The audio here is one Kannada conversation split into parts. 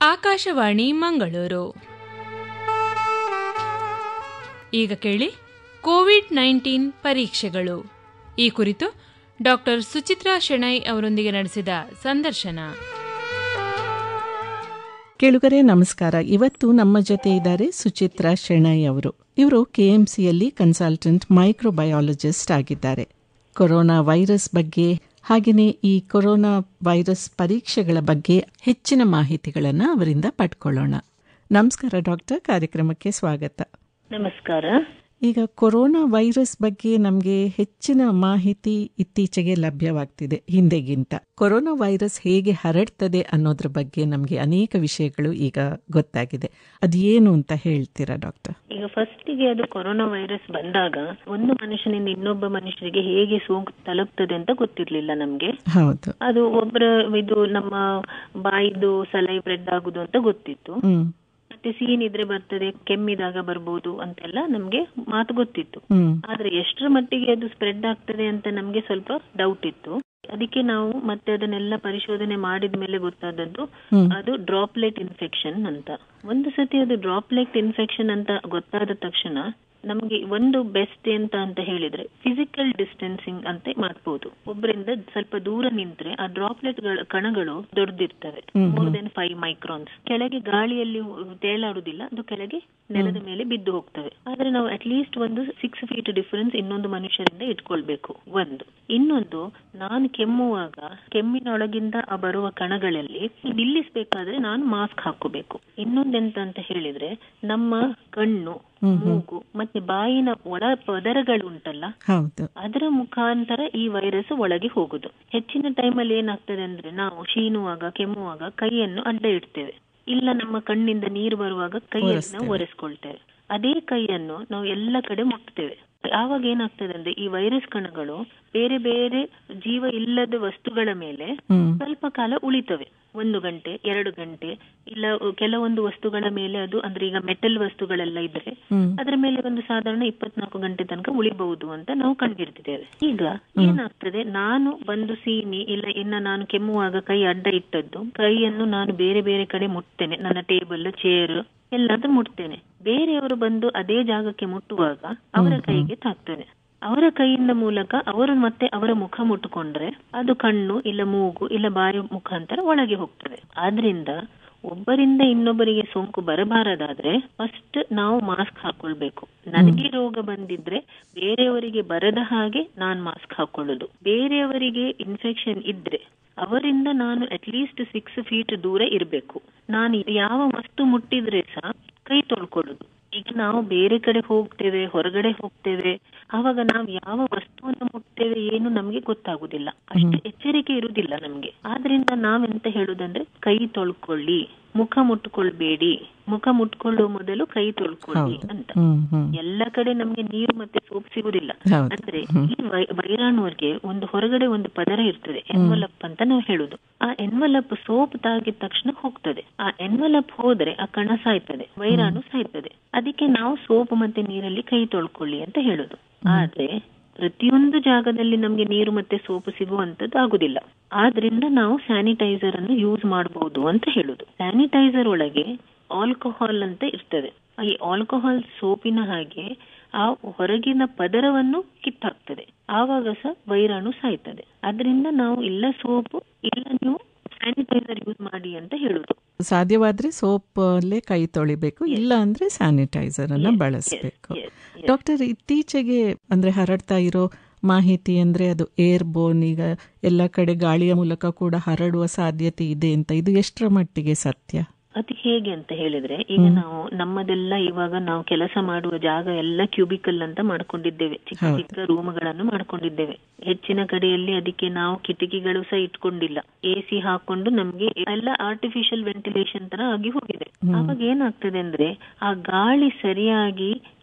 ಆಕಾಶವಾಣಿ ಮಂಗಳೂರು ಈಗ ಕೇಳಿ ಕೋವಿಡ್ ನೈನ್ಟೀನ್ ಪರೀಕ್ಷೆಗಳು ಈ ಕುರಿತು ಡಾಕ್ಟರ್ ಸುಚಿತ್ರಾ ಶೆಣೈ ಅವರೊಂದಿಗೆ ನಡೆಸಿದ ಸಂದರ್ಶನ ಕೇಳುಗರೆ ನಮಸ್ಕಾರ ಇವತ್ತು ನಮ್ಮ ಜೊತೆ ಇದ್ದಾರೆ ಸುಚಿತ್ರಾ ಶೆಣೈ ಅವರು ಇವರು ಕೆಎಂಸಿಯಲ್ಲಿ ಕನ್ಸಲ್ಟೆಂಟ್ ಮೈಕ್ರೋಬಯಾಲಜಿಸ್ಟ್ ಆಗಿದ್ದಾರೆ ಕೊರೋನಾ ವೈರಸ್ ಬಗ್ಗೆ ಹಾಗೆಯೇ ಈ ಕೊರೋನಾ ವೈರಸ್ ಪರೀಕ್ಷೆಗಳ ಬಗ್ಗೆ ಹೆಚ್ಚಿನ ಮಾಹಿತಿಗಳನ್ನು ಅವರಿಂದ ಪಡ್ಕೊಳ್ಳೋಣ ನಮಸ್ಕಾರ ಡಾಕ್ಟರ್ ಕಾರ್ಯಕ್ರಮಕ್ಕೆ ಸ್ವಾಗತ ನಮಸ್ಕಾರ ಈಗ ಕೊರೋನಾ ವೈರಸ್ ಬಗ್ಗೆ ನಮಗೆ ಹೆಚ್ಚಿನ ಮಾಹಿತಿ ಇತ್ತೀಚೆಗೆ ಲಭ್ಯವಾಗ್ತಿದೆ ಹಿಂದೆಗಿಂತ ಕೊರೋನಾ ವೈರಸ್ ಹೇಗೆ ಹರಡ್ತದೆ ಅನ್ನೋದ್ರ ಬಗ್ಗೆ ನಮಗೆ ಅನೇಕ ವಿಷಯಗಳು ಈಗ ಗೊತ್ತಾಗಿದೆ ಅದೇನು ಅಂತ ಹೇಳ್ತೀರಾ ಡಾಕ್ಟರ್ ಈಗ ಫಸ್ಟಿಗೆ ಅದು ಕೊರೋನಾ ವೈರಸ್ ಬಂದಾಗ ಒಂದು ಮನುಷ್ಯನಿಂದ ಇನ್ನೊಬ್ಬ ಮನುಷ್ಯರಿಗೆ ಹೇಗೆ ಸೋಂಕು ತಲುಪ್ತದೆ ಅಂತ ಗೊತ್ತಿರ್ಲಿಲ್ಲ ನಮ್ಗೆ ಹೌದು ಅದು ಒಬ್ಬರ ಇದು ನಮ್ಮ ಬಾಯಿದು ಸಲೈ ಬ್ರೆಡ್ ಆಗುದು ಅಂತ ಗೊತ್ತಿತ್ತು ಹ್ಮ್ ಮತ್ತೆ ಸೀನಿದ್ರೆ ಬರ್ತದೆ ಕೆಮ್ಮಿದಾಗ ಬರ್ಬೋದು ಅಂತೆಲ್ಲ ನಮ್ಗೆ ಮಾತು ಗೊತ್ತಿತ್ತು ಹ್ಮ್ ಆದ್ರೆ ಎಷ್ಟರ ಮಟ್ಟಿಗೆ ಅದು ಸ್ಪ್ರೆಡ್ ಆಗ್ತದೆ ಅಂತ ನಮ್ಗೆ ಸ್ವಲ್ಪ ಡೌಟ್ ಇತ್ತು ಅದಕ್ಕೆ ನಾವು ಮತ್ತೆ ಅದನ್ನೆಲ್ಲ ಪರಿಶೋಧನೆ ಮಾಡಿದ ಮೇಲೆ ಗೊತ್ತಾದದ್ದು ಹ್ಮ್. ಅದು ಡ್ರಾಪ್ಲೆಟ್ ಇನ್ಫೆಕ್ಷನ್ ಅಂತ ಒಂದು ಸತಿ ಅದು ಡ್ರಾಪ್ಲೆಟ್ ಇನ್ಫೆಕ್ಷನ್ ಅಂತ ಗೊತ್ತಾದ ತಕ್ಷಣ ನಮ್ಗೆ ಒಂದು ಬೆಸ್ಟ್ ಎಂತ ಅಂತ ಹೇಳಿದ್ರೆ ಫಿಸಿಕಲ್ ಡಿಸ್ಟೆನ್ಸಿಂಗ್ ಅಂತ ಮಾಡ್ಬೋದು ಒಬ್ಬರಿಂದ ಸ್ವಲ್ಪ ದೂರ ನಿಂತ್ರೆ ಆ ಡ್ರಾಪ್ಲೆಟ್ ಕಣಗಳು ದೊಡ್ಡದಿರ್ತವೆ ಮೋರ್ ದೆನ್ ಫೈವ್ ಮೈಕ್ರಾನ್ಸ್ ಕೆಳಗೆ ಗಾಳಿಯಲ್ಲಿ ತೇಲಾಡುದಿಲ್ಲ ಅದು ಕೆಳಗೆ ನೆಲದ ಮೇಲೆ ಬಿದ್ದು ಹೋಗ್ತವೆ ಆದ್ರೆ ನಾವು ಅಟ್ ಲೀಸ್ಟ್ ಒಂದು ಸಿಕ್ಸ್ ಫೀಟ್ ಡಿಫರೆನ್ಸ್ ಇನ್ನೊಂದು ಮನುಷ್ಯರಿಂದ ಇಟ್ಕೊಳ್ಬೇಕು ಒಂದು ಇನ್ನೊಂದು ನಾನು ಕೆಮ್ಮುವಾಗ ಕೆಮ್ಮಿನೊಳಗಿಂದ ಆ ಬರುವ ಕಣಗಳಲ್ಲಿ ನಿಲ್ಲಿಸಬೇಕಾದ್ರೆ ನಾನು ಮಾಸ್ಕ್ ಹಾಕೋಬೇಕು ಇನ್ನೊಂದೆಂತ ಅಂತ ಹೇಳಿದ್ರೆ ನಮ್ಮ ಕಣ್ಣು ಮೂಗು ಮತ್ತೆ ಬಾಯಿನ ಒಳ ಪದರಗಳು ಉಂಟಲ್ಲ ಹೌದು ಅದರ ಮುಖಾಂತರ ಈ ವೈರಸ್ ಒಳಗೆ ಹೋಗುದು ಹೆಚ್ಚಿನ ಟೈಮಲ್ಲಿ ಏನಾಗ್ತದೆ ಅಂದ್ರೆ ನಾವು ಶೀನುವಾಗ ಕೆಮ್ಮುವಾಗ ಕೈಯನ್ನು ಅಡ್ಡ ಇಡ್ತೇವೆ ಇಲ್ಲ ನಮ್ಮ ಕಣ್ಣಿಂದ ನೀರು ಬರುವಾಗ ಕೈಯನ್ನು ನಾವು ಒರೆಸ್ಕೊಳ್ತೇವೆ ಅದೇ ಕೈಯನ್ನು ನಾವು ಎಲ್ಲ ಕಡೆ ಮುಟ್ತೇವೆ ಆವಾಗ ಏನಾಗ್ತದೆ ಅಂದ್ರೆ ಈ ವೈರಸ್ ಕಣಗಳು ಬೇರೆ ಬೇರೆ ಜೀವ ಇಲ್ಲದ ವಸ್ತುಗಳ ಮೇಲೆ ಹ್ಮ್ ಸ್ವಲ್ಪ ಕಾಲ ಉಳಿತವೆ ಒಂದು ಗಂಟೆ ಎರಡು ಗಂಟೆ ಇಲ್ಲ ಕೆಲವೊಂದು ವಸ್ತುಗಳ ಮೇಲೆ ಅದು ಅಂದ್ರೆ ಈಗ ಮೆಟಲ್ ವಸ್ತುಗಳೆಲ್ಲ ಇದ್ರೆ ಹ್ಮ್ ಅದರ ಮೇಲೆ ಒಂದು ಸಾಧಾರಣ ಇಪ್ಪತ್ನಾಲ್ಕು ಗಂಟೆ ತನಕ ಉಳಿಬಹುದು ಅಂತ ನಾವು ಕಂಡಿರ್ತಿದ್ದೇವೆ ಈಗ ಏನಾಗ್ತದೆ ನಾನು ಬಂದು ಸೀನಿ ಇಲ್ಲ ಇನ್ನ ನಾನು ಕೆಮ್ಮುವಾಗ ಕೈ ಅಡ್ಡ ಇಟ್ಟದ್ದು ಕೈಯನ್ನು ನಾನು ಬೇರೆ ಬೇರೆ ಕಡೆ ಮುಟ್ತೇನೆ ನನ್ನ ಟೇಬಲ್ ಚೇರ್ ಎಲ್ಲಾದ್ರೂ ಮುಟ್ತೇನೆ ಬೇರೆಯವರು ಬಂದು ಅದೇ ಜಾಗಕ್ಕೆ ಮುಟ್ಟುವಾಗ ಅವರ ಕೈಗೆ ತಾಕ್ತೇನೆ ಅವರ ಕೈಯಿಂದ ಮೂಲಕ ಅವರು ಮತ್ತೆ ಅವರ ಮುಖ ಮುಟ್ಟುಕೊಂಡ್ರೆ ಅದು ಕಣ್ಣು ಇಲ್ಲ ಮೂಗು ಇಲ್ಲ ಬಾಯಿ ಮುಖಾಂತರ ಒಳಗೆ ಹೋಗ್ತದೆ ಆದ್ರಿಂದ ಒಬ್ಬರಿಂದ ಇನ್ನೊಬ್ಬರಿಗೆ ಸೋಂಕು ಬರಬಾರದಾದ್ರೆ ಫಸ್ಟ್ ನಾವು ಮಾಸ್ಕ್ ಹಾಕೊಳ್ಬೇಕು ನನಗೆ ರೋಗ ಬಂದಿದ್ರೆ ಬೇರೆಯವರಿಗೆ ಬರದ ಹಾಗೆ ನಾನ್ ಮಾಸ್ಕ್ ಹಾಕೊಳ್ಳುದು ಬೇರೆಯವರಿಗೆ ಇನ್ಫೆಕ್ಷನ್ ಇದ್ರೆ ಅವರಿಂದ ನಾನು ಅಟ್ಲೀಸ್ಟ್ ಸಿಕ್ಸ್ ಫೀಟ್ ದೂರ ಇರಬೇಕು ನಾನು ಯಾವ ವಸ್ತು ಮುಟ್ಟಿದ್ರೆ ಸಹ ಕೈ ತೊಳ್ಕೊಳ್ಳುದು ಈಗ ನಾವು ಬೇರೆ ಕಡೆ ಹೋಗ್ತೇವೆ ಹೊರಗಡೆ ಹೋಗ್ತೇವೆ ಆವಾಗ ನಾವು ಯಾವ ವಸ್ತುವನ್ನು ಮುಟ್ತೇವೆ ಏನು ನಮ್ಗೆ ಗೊತ್ತಾಗುದಿಲ್ಲ ಅಷ್ಟು ಎಚ್ಚರಿಕೆ ಇರುವುದಿಲ್ಲ ನಮ್ಗೆ ಆದ್ರಿಂದ ನಾವೆಂತ ಹೇಳುದಂದ್ರೆ ಕೈ ತೊಳ್ಕೊಳ್ಳಿ ಮುಖ ಮುಟ್ಕೊಳ್ಬೇಡಿ ಮುಖ ಮುಟ್ಕೊಳ್ಳುವ ಮೊದಲು ಕೈ ತೊಳ್ಕೊಳ್ಳಿ ಅಂತ ಹ್ಮ್ ಹ್ಮ್ ಎಲ್ಲ ಕಡೆ ನಮ್ಗೆ ನೀರು ಮತ್ತೆ ಸೋಪ್ ಸಿಗುದಿಲ್ಲ ಹೌದು. ಅಂದ್ರೆ ಈ ವೈ- ವೈರಾಣುವಿಗೆ ಒಂದು ಹೊರಗಡೆ ಒಂದು ಪದರ ಇರ್ತದೆ ಎನ್ವಲಪ್ ಅಂತ ನಾವು ಹೇಳುದು ಆ ಎನ್ವಲಪ್ ಸೋಪ್ ತಾಗಿದ ತಕ್ಷಣ ಹೋಗ್ತದೆ ಆ ಎನ್ವಲಪ್ ಹೋದ್ರೆ ಆ ಕಣ ಸಾಯ್ತದೆ ವೈರಾಣು ಸಾಯ್ತದೆ ಅದಕ್ಕೆ ನಾವು ಸೋಪ್ ಮತ್ತೆ ನೀರಲ್ಲಿ ಕೈ ತೊಳ್ಕೊಳ್ಳಿ ಅಂತ ಹೇಳುದು ಆದ್ರೆ ಪ್ರತಿಯೊಂದು ಜಾಗದಲ್ಲಿ ನಮ್ಗೆ ನೀರು ಮತ್ತೆ ಸೋಪ್ ಸಿಗುವಂತದ್ದು ಆಗುದಿಲ್ಲ ಆದ್ರಿಂದ ನಾವು ಸ್ಯಾನಿಟೈಸರ್ ಅನ್ನು ಯೂಸ್ ಮಾಡಬಹುದು ಅಂತ ಹೇಳುದು ಸ್ಯಾನಿಟೈಸರ್ ಒಳಗೆ ಆಲ್ಕೋಹಾಲ್ ಅಂತ ಇರ್ತದೆ ಈ ಆಲ್ಕೋಹಾಲ್ ಸೋಪಿನ ಹಾಗೆ ಆ ಹೊರಗಿನ ಪದರವನ್ನು ಕಿತ್ತಾಕ್ತದೆ ಆವಾಗ ಸಹ ವೈರಾಣು ಸಾಯ್ತದೆ ಅದರಿಂದ ನಾವು ಇಲ್ಲ ಸೋಪು ಇಲ್ಲ ನೀವು ಸ್ಯಾನಿಟೈಸರ್ ಯೂಸ್ ಮಾಡಿ ಅಂತ ಹೇಳುದು ಸಾಧ್ಯವಾದ್ರೆ ಸೋಪ್ ಅಲ್ಲೇ ಕೈ ತೊಳಿಬೇಕು ಇಲ್ಲ ಅಂದ್ರೆ ಸ್ಯಾನಿಟೈಸರ್ ಅನ್ನ ಬಳಸಬೇಕು yes, ಡಾಕ್ಟರ್ ಇತ್ತೀಚೆಗೆ ಅಂದ್ರೆ ಹರಡ್ತಾ ಇರೋ ಮಾಹಿತಿ ಅಂದ್ರೆ ಅದು ಏರ್ ಬೋನ್ ಈಗ ಎಲ್ಲ ಕಡೆ ಗಾಳಿಯ ಮೂಲಕ ಕೂಡ ಹರಡುವ ಸಾಧ್ಯತೆ ಇದೆ ಅಂತ ಇದು ಎಷ್ಟರ ಮಟ್ಟಿಗೆ ಸತ್ಯ ಅದು ಹೇಗೆ ಅಂತ ಹೇಳಿದ್ರೆ ಈಗ ನಾವು ನಮ್ಮದೆಲ್ಲ ಇವಾಗ ನಾವು ಕೆಲಸ ಮಾಡುವ ಜಾಗ ಎಲ್ಲ ಕ್ಯೂಬಿಕಲ್ ಅಂತ ಮಾಡ್ಕೊಂಡಿದ್ದೇವೆ ಚಿಕ್ಕ ಚಿಕ್ಕ ರೂಮ್ಗಳನ್ನು ಮಾಡ್ಕೊಂಡಿದ್ದೇವೆ ಹೆಚ್ಚಿನ ಕಡೆಯಲ್ಲಿ ಅದಕ್ಕೆ ನಾವು ಕಿಟಕಿಗಳು ಸಹ ಇಟ್ಕೊಂಡಿಲ್ಲ ಎ ಸಿ ಹಾಕೊಂಡು ನಮ್ಗೆ ಎಲ್ಲ ಆರ್ಟಿಫಿಷಿಯಲ್ ವೆಂಟಿಲೇಷನ್ ತರ ಆಗಿ ಹೋಗಿದೆ ಅವಾಗ ಏನಾಗ್ತದೆ ಅಂದ್ರೆ ಆ ಗಾಳಿ ಸರಿಯಾಗಿ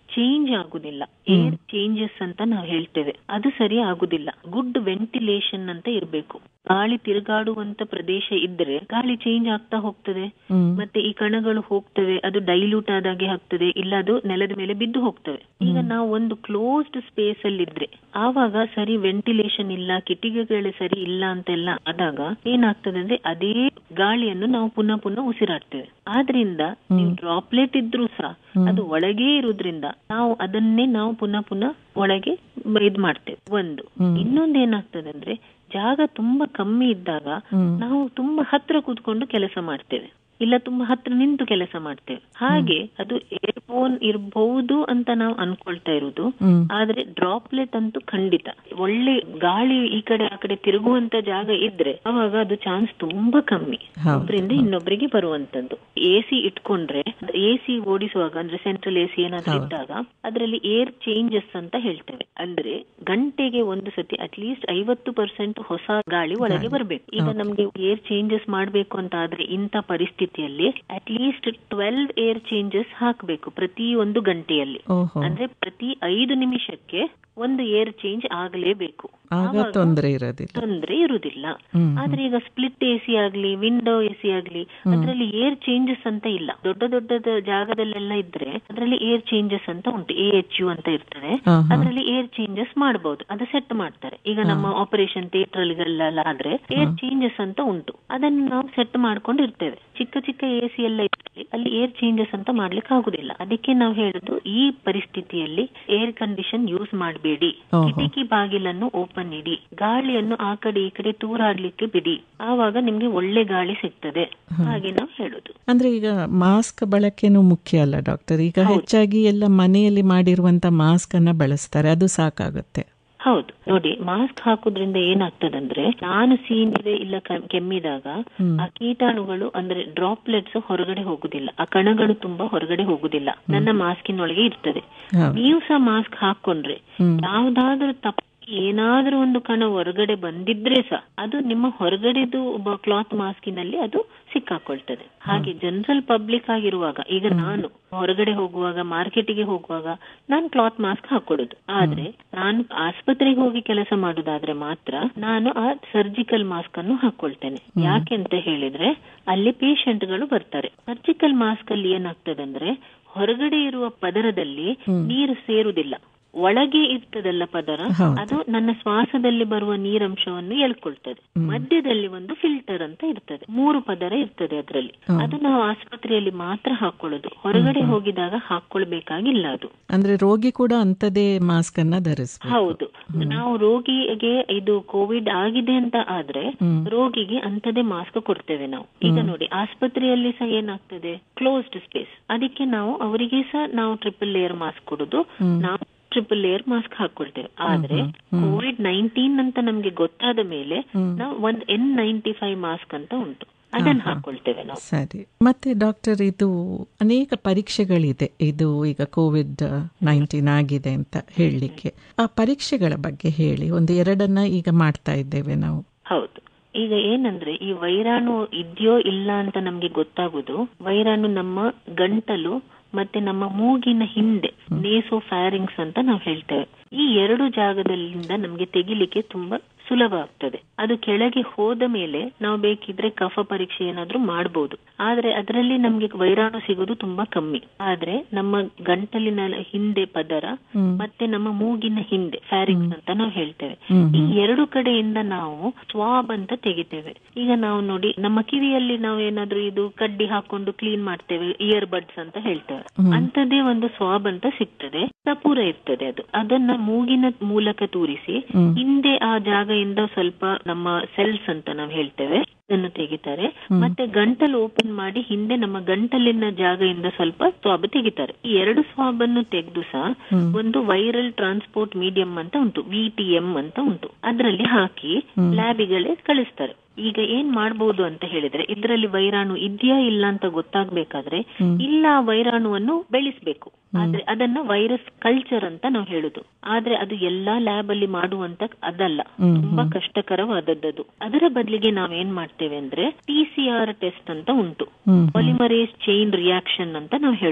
ಚೇಂಜ್ ಆಗುದಿಲ್ಲ ಏರ್ ಚೇಂಜಸ್ ಅಂತ ನಾವು ಹೇಳ್ತೇವೆ ಅದು ಸರಿ ಆಗುದಿಲ್ಲ ಗುಡ್ ವೆಂಟಿಲೇಷನ್ ಅಂತ ಇರಬೇಕು ಗಾಳಿ ತಿರುಗಾಡುವಂತ ಪ್ರದೇಶ ಇದ್ರೆ ಗಾಳಿ ಚೇಂಜ್ ಆಗ್ತಾ ಹೋಗ್ತದೆ ಹ್ಮ್ ಮತ್ತೆ ಈ ಕಣಗಳು ಹೋಗ್ತವೆ ಅದು ಡೈಲ್ಯೂಟ್ ಆದಾಗೆ ಆಗ್ತದೆ ಇಲ್ಲ ಅದು ನೆಲದ ಮೇಲೆ ಬಿದ್ದು ಹೋಗ್ತವೆ ಈಗ ನಾವು ಒಂದು ಕ್ಲೋಸ್ಡ್ ಸ್ಪೇಸ್ ಅಲ್ಲಿ ಇದ್ರೆ ಆವಾಗ ಸರಿ ವೆಂಟಿಲೇಷನ್ ಇಲ್ಲ ಕಿಟಿಕೆಗಳು ಸರಿ ಇಲ್ಲ ಅಂತೆಲ್ಲ ಆದಾಗ ಏನಾಗ್ತದೆ ಅಂದ್ರೆ ಅದೇ ಗಾಳಿಯನ್ನು ನಾವು ಪುನಃ ಪುನಃ ಉಸಿರಾಡ್ತೇವೆ ಆದ್ರಿಂದ ನೀವು ಡ್ರಾಪ್ಲೆಟ್ ಇದ್ರೂ ಸಹ ಅದು ಒಳಗೆ ಇರುವುದ್ರಿಂದ ನಾವು ಅದನ್ನೇ ನಾವು ಪುನಃ ಪುನಃ ಒಳಗೆ ಇದ್ ಮಾಡ್ತೇವೆ ಒಂದು ಇನ್ನೊಂದು ಏನಾಗ್ತದೆ ಅಂದ್ರೆ ಜಾಗ ತುಂಬಾ ಕಮ್ಮಿ ಇದ್ದಾಗ ನಾವು ತುಂಬಾ ಹತ್ರ ಕೂತ್ಕೊಂಡು ಕೆಲಸ ಮಾಡ್ತೇವೆ ಇಲ್ಲ ತುಂಬಾ ಹತ್ರ ನಿಂತು ಕೆಲಸ ಮಾಡ್ತೇವೆ ಹಾಗೆ ಅದು ಏರ್ಬೋನ್ ಇರಬಹುದು ಅಂತ ನಾವು ಅನ್ಕೊಳ್ತಾ ಇರುವುದು ಹ್ಮ್ ಆದ್ರೆ ಡ್ರಾಪ್ಲೆಟ್ ಅಂತೂ ಖಂಡಿತ ಒಳ್ಳೆ ಗಾಳಿ ಈ ಕಡೆ ಆ ಕಡೆ ತಿರುಗುವಂತ ಜಾಗ ಇದ್ರೆ ಅವಾಗ ಅದು ಚಾನ್ಸ್ ತುಂಬಾ ಕಮ್ಮಿ ಹೌದು. ಒಬ್ರಿಂದ ಇನ್ನೊಬ್ಬರಿಗೆ ಬರುವಂತದ್ದು ಎ ಸಿ ಇಟ್ಕೊಂಡ್ರೆ ಎ ಸಿ ಓಡಿಸುವಾಗ ಅಂದ್ರೆ ಸೆಂಟ್ರಲ್ ಎ ಸಿ ಏನಾದ್ರೂ ಇದ್ದಾಗ ಅದರಲ್ಲಿ ಏರ್ ಚೇಂಜಸ್ ಅಂತ ಹೇಳ್ತೇವೆ ಅಂದ್ರೆ ಗಂಟೆಗೆ ಒಂದು ಸತಿ ಅಟ್ಲೀಸ್ಟ್ ಐವತ್ತು ಪರ್ಸೆಂಟ್ ಹೊಸ ಗಾಳಿ ಒಳಗೆ ಬರಬೇಕು ಈಗ ನಮ್ಗೆ ಏರ್ ಚೇಂಜಸ್ ಮಾಡ್ಬೇಕು ಅಂತ ಆದ್ರೆ ಇಂಥ ಪರಿಸ್ಥಿತಿಯಲ್ಲಿ ಅಟ್ಲೀಸ್ಟ್ ಟ್ವೆಲ್ವ್ ಏರ್ ಚೇಂಜಸ್ ಹಾಕ್ಬೇಕು ಪ್ರತಿ ಒಂದು ಗಂಟೆಯಲ್ಲಿ ಓಹೋ ಅಂದ್ರೆ ಪ್ರತಿ ಐದು ನಿಮಿಷಕ್ಕೆ ಒಂದು ಏರ್ ಚೇಂಜ್ ಆಗಲೇಬೇಕು ಆಗ ತೊಂದರೆ ಇರೋದಿಲ್ಲ ತೊಂದ್ರೆ ಇರುವುದಿಲ್ಲ ಹ್ಮ್ ಆದ್ರೆ ಈಗ ಸ್ಪ್ಲಿಟ್ ಎ ಸಿ ಆಗ್ಲಿ ವಿಂಡೋ ಎ ಸಿ ಆಗ್ಲಿ ಅದರಲ್ಲಿ ಏರ್ ಚೇಂಜಸ್ ಅಂತ ಇಲ್ಲ ದೊಡ್ಡ ದೊಡ್ಡದ ಜಾಗದಲ್ಲೆಲ್ಲ ಇದ್ರೆ ಅದರಲ್ಲಿ ಏರ್ ಚೇಂಜಸ್ ಅಂತ ಉಂಟು ಎ ಎಚ್ ಯು ಅಂತ ಇರ್ತದೆ ಹಾ, ಹಾ. ಅದರಲ್ಲಿ ಏರ್ ಚೇಂಜಸ್ ಮಾಡಬಹುದು ಅದು ಸೆಟ್ ಮಾಡ್ತಾರೆ ಈಗ ನಮ್ಮ ಆಪರೇಷನ್ ಥಿಯೇಟರ್ಗಳೆಲ್ಲ ಆದ್ರೆ ಏರ್ ಚೇಂಜಸ್ ಅಂತ ಉಂಟು ಅದನ್ನು ನಾವು ಸೆಟ್ ಮಾಡ್ಕೊಂಡು ಇರ್ತೇವೆ ಚಿಕ್ಕ ಚಿಕ್ಕ ಎ ಸಿ ಎಲ್ಲ ಇರ್ತದೆ ಅಲ್ಲಿ ಏರ್ ಚೇಂಜಸ್ ಅಂತ ಮಾಡ್ಲಿಕ್ಕೆ ಆಗುದಿಲ್ಲ ಅದಕ್ಕೆ ನಾವು ಹೇಳುದು ಈ ಪರಿಸ್ಥಿತಿಯಲ್ಲಿ ಏರ್ ಕಂಡೀಷನ್ ಯೂಸ್ ಮಾಡಬೇಡಿ ಓಹೋ. ಕಿಟಕಿ ಬಾಗಿಲನ್ನು ಓಪನ್ ಇಡಿ ಗಾಳಿಯನ್ನು ಆ ಕಡೆ ಈ ಕಡೆ ತೂರಾಡ್ಲಿಕ್ಕೆ ಬಿಡಿ ಆವಾಗ ನಿಮ್ಗೆ ಒಳ್ಳೆ ಗಾಳಿ ಸಿಗ್ತದೆ ಹಾಗೆ ನಾವು ಹೇಳುದು ಅಂದ್ರೆ ಈಗ ಮಾಸ್ಕ್ ಬಳಕೆನೂ ಮುಖ್ಯ ಅಲ್ಲ ಡಾಕ್ಟರ್ ಈಗ ಹೆಚ್ಚಾಗಿ ಎಲ್ಲ ಮನೆಯಲ್ಲಿ ಮಾಡಿರುವಂತ ಮಾಸ್ಕ್ ಅನ್ನ ಬಳಸ್ತಾರೆ ಅದು ಸಾಕಾಗುತ್ತೆ ಹೌದು ನೋಡಿ ಮಾಸ್ಕ್ ಹಾಕುದ್ರಿಂದ ಏನಾಗ್ತದಂದ್ರೆ ನಾನು ಸೀನಿದೆ ಇಲ್ಲ ಕ- ಕೆಮ್ಮಿದಾಗ ಆ ಕೀಟಾಣುಗಳು ಅಂದ್ರೆ ಡ್ರಾಪ್ಲೆಟ್ಸ್ ಹೊರಗಡೆ ಹೋಗುದಿಲ್ಲ ಆ ಕಣಗಳು ತುಂಬಾ ಹೊರಗಡೆ ಹೋಗುದಿಲ್ಲ ನನ್ನ ಮಾಸ್ಕಿನೊಳಗೆ ಇರ್ತದೆ ಹೌದು. ನೀವು ಸಹ ಮಾಸ್ಕ್ ಹಾಕೊಂಡ್ರೆ ಹ್ಮ್. ಯಾವ್ದಾದ್ರೂ ತಪ್ಪು ಏನಾದ್ರೂ ಒಂದು ಕಣ ಹೊರಗಡೆ ಬಂದಿದ್ರೆ ಸಹ ಅದು ನಿಮ್ಮ ಹೊರಗಡೆದು ಕ್ಲಾತ್ ಮಾಸ್ಕಿನಲ್ಲಿ ಅದು ಸಿಕ್ಕಾಕೊಳ್ತದೆ ಹಾಗೆ ಜನರಲ್ ಪಬ್ಲಿಕ್ ಆಗಿರುವಾಗ ಈಗ ನಾನು ಹೊರಗಡೆ ಹೋಗುವಾಗ ಮಾರ್ಕೆಟಿಗೆ ಹೋಗುವಾಗ ನಾನು ಕ್ಲಾತ್ ಮಾಸ್ಕ್ ಹಾಕೊಳ್ಳುದು ಆದ್ರೆ ನಾನು ಆಸ್ಪತ್ರೆಗೆ ಹೋಗಿ ಕೆಲಸ ಮಾಡುದಾದ್ರೆ ಮಾತ್ರ ನಾನು ಆ ಸರ್ಜಿಕಲ್ ಮಾಸ್ಕ್ ಅನ್ನು ಹಾಕೊಳ್ತೇನೆ ಯಾಕೆ ಅಂತ ಹೇಳಿದ್ರೆ ಅಲ್ಲಿ patient ಗಳು ಬರ್ತಾರೆ ಸರ್ಜಿಕಲ್ ಮಾಸ್ಕ್ ಅಲ್ಲಿ ಏನಾಗ್ತದಂದ್ರೆ ಹೊರಗಡೆ ಇರುವ ಪದರದಲ್ಲಿ ನೀರು ಸೇರುದಿಲ್ಲ ಒಳಗೆ ಇರ್ತದಲ್ಲ ಪದರ ಹೌದು. ಅದು ನನ್ನ ಶ್ವಾಸದಲ್ಲಿ ಬರುವ ನೀರಂಶವನ್ನು ಎಳ್ಕೊಳ್ತದೆ ಮಧ್ಯದಲ್ಲಿ ಒಂದು ಫಿಲ್ಟರ್ ಅಂತ ಇರ್ತದೆ ಮೂರು ಪದರ ಇರ್ತದೆ ಅದರಲ್ಲಿ ಅದು ನಾವು ಆಸ್ಪತ್ರೆಯಲ್ಲಿ ಮಾತ್ರ ಹಾಕೊಳ್ಳೋದು ಹೊರಗಡೆ ಹೋಗಿದಾಗ ಹಾಕೊಳ್ಬೇಕಾಗಿಲ್ಲ ಅದು ಅಂದ್ರೆ ರೋಗಿ ಕೂಡ ಅಂತದೇ ಮಾಸ್ಕ್ ಅನ್ನ ಧರಿಸ್ಬೇಕು ಹೌದು ನಾವು ರೋಗಿಗೆ ಇದು ಕೋವಿಡ್ ಆಗಿದೆ ಅಂತ ಆದ್ರೆ ರೋಗಿಗೆ ಅಂತದೇ ಮಾಸ್ಕ್ ಕೊಡ್ತೇವೆ ನಾವು ಈಗ ನೋಡಿ ಆಸ್ಪತ್ರೆಯಲ್ಲಿ ಸಹ ಏನಾಗ್ತದೆ ಕ್ಲೋಸ್ಡ್ ಸ್ಪೇಸ್ ಅದಕ್ಕೆ ನಾವು ಅವರಿಗೆ ಸಹ ನಾವು ಟ್ರಿಪಲ್ ಲೇಯರ್ ಮಾಸ್ಕ್ ಕೊಡುದು ನಾವು ಟ್ರಿಪಲ್ ಲೇಯರ್ ಮಾಸ್ಕ್ ಹಾಕೊಳ್ತೇವೆ ಆದ್ರೆ ಕೋವಿಡ್ ನೈನ್ಟೀನ್ ಅಂತ ನಮ್ಗೆ ಗೊತ್ತಾದ ಮೇಲೆ ನಾವು ಒಂದ್ ಎನ್ ನೈಂಟಿ ಫೈವ್ ಮಾಸ್ಕ್ ಅಂತ ಉಂಟು ಅದನ್ನ ಹಾಕೊಳ್ತೇವೆ ನಾವು ಸರಿ ಮತ್ತೆ ಡಾಕ್ಟರ್ ಇದು ಅನೇಕ ಪರೀಕ್ಷೆಗಳಿದೆ ಇದು ಈಗ ಕೋವಿಡ್ ನೈನ್ಟೀನ್ ಆಗಿದೆ ಅಂತ ಹೇಳಲಿಕ್ಕೆ ಆ ಪರೀಕ್ಷೆಗಳ ಬಗ್ಗೆ ಹೇಳಿ ಒಂದು ಎರಡನ್ನ ಈಗ ಮಾಡ್ತಾ ಇದ್ದೇವೆ ನಾವು ಹೌದು ಈಗ ಏನಂದ್ರೆ ಈ ವೈರಾಣು ಇದೆಯೋ ಇಲ್ಲ ಅಂತ ನಮ್ಗೆ ಗೊತ್ತಾಗುದು ವೈರಾಣು ನಮ್ಮ ಗಂಟಲು ಮತ್ತೆ ನಮ್ಮ ಮೂಗಿನ ಹಿಂದೆ ನೇಸೋ ಫ್ಯಾರಿಂಗ್ಸ್ ಅಂತ ನಾವು ಹೇಳ್ತೇವೆ ಈ ಎರಡು ಜಾಗದಲ್ಲಿಂದ ನಮ್ಗೆ ತೆಗಿಲಿಕ್ಕೆ ತುಂಬಾ ಸುಲಭ ಆಗ್ತದೆ ಅದು ಕೆಳಗೆ ಹೋದ ಮೇಲೆ ನಾವು ಬೇಕಿದ್ರೆ ಕಫ ಪರೀಕ್ಷೆ ಏನಾದ್ರೂ ಮಾಡಬಹುದು ಆದ್ರೆ ಅದರಲ್ಲಿ ನಮ್ಗೆ ವೈರಾಣು ಸಿಗೋದು ತುಂಬಾ ಕಮ್ಮಿ ಆದ್ರೆ ನಮ್ಮ ಗಂಟಲಿನ ಹಿಂದೆ ಪದರ ಮತ್ತೆ ನಮ್ಮ ಮೂಗಿನ ಹಿಂದೆ ಫ್ಯಾರಿಂಗ್ಸ್ ಅಂತ ನಾವು ಹೇಳ್ತೇವೆ ಈ ಎರಡು ಕಡೆಯಿಂದ ನಾವು ಸ್ವಾಬ್ ಅಂತ ತೆಗಿತೇವೆ ಈಗ ನಾವು ನೋಡಿ ನಮ್ಮ ಕಿವಿಯಲ್ಲಿ ನಾವು ಏನಾದ್ರೂ ಇದು ಕಡ್ಡಿ ಹಾಕೊಂಡು ಕ್ಲೀನ್ ಮಾಡ್ತೇವೆ ಇಯರ್ ಬಡ್ಸ್ ಅಂತ ಹೇಳ್ತೇವೆ ಅಂತದೇ ಒಂದು ಸ್ವಾಬ್ ಅಂತ ಸಿಗ್ತದೆ ಸಪೂರ ಇರ್ತದೆ ಅದು ಅದನ್ನ ಮೂಗಿನ ಮೂಲಕ ತೂರಿಸಿ ಹಿಂದೆ ಆ ಜಾಗದಿಂದ ಸ್ವಲ್ಪ ನಮ್ಮ ಸೆಲ್ಸ್ ಅಂತ ನಾವು ಹೇಳ್ತೇವೆ ಅದನ್ನು ತೆಗಿತಾರೆ ಮತ್ತೆ ಗಂಟಲು ಓಪನ್ ಮಾಡಿ ಹಿಂದೆ ನಮ್ಮ ಗಂಟಲಿನ ಜಾಗದಿಂದ ಸ್ವಲ್ಪ ಸ್ವಾಬ್ ತೆಗಿತಾರೆ ಈ ಎರಡು ಸ್ವಾಬ್ ಅನ್ನು ತೆಗೆದು ಸಹ ಒಂದು ವೈರಲ್ ಟ್ರಾನ್ಸ್ಪೋರ್ಟ್ ಮೀಡಿಯಂ ಅಂತ ಉಂಟು ವಿ ಟಿ ಎಂ ಅಂತ ಉಂಟು ಅದರಲ್ಲಿ ಹಾಕಿ ಲ್ಯಾಬಿಗಳೇ ಕಳಿಸ್ತಾರೆ ಈಗ ಏನ್ ಮಾಡಬಹುದು ಅಂತ ಹೇಳಿದ್ರೆ ಇದರಲ್ಲಿ ವೈರಾಣು ಇದೆಯಾ ಇಲ್ಲ ಅಂತ ಗೊತ್ತಾಗ್ಬೇಕಾದ್ರೆ ಇಲ್ಲ ಆ ವೈರಾಣುವನ್ನು ಬೆಳೆಸ್ಬೇಕು ಆದ್ರೆ ಅದನ್ನ ವೈರಸ್ ಕಲ್ಚರ್ ಅಂತ ನಾವು ಹೇಳುದು ಆದ್ರೆ ಅದು ಎಲ್ಲಾ ಲ್ಯಾಬ್ ಅಲ್ಲಿ ಮಾಡುವಂತ ಅದಲ್ಲ ತುಂಬಾ ಕಷ್ಟಕರವಾದದ್ದು ಅದರ ಬದಲಿಗೆ ನಾವೇನ್ ಮಾಡ್ತೇವೆ ಅಂದ್ರೆ ಟಿ ಸಿ ಆರ್ ಟೆಸ್ಟ್ ಅಂತ ಉಂಟು ಪಾಲಿಮರೇಸ್ ಚೈನ್ ರಿಯಾಕ್ಷನ್ ಅಂತ ನಾವು ಹೇಳುದು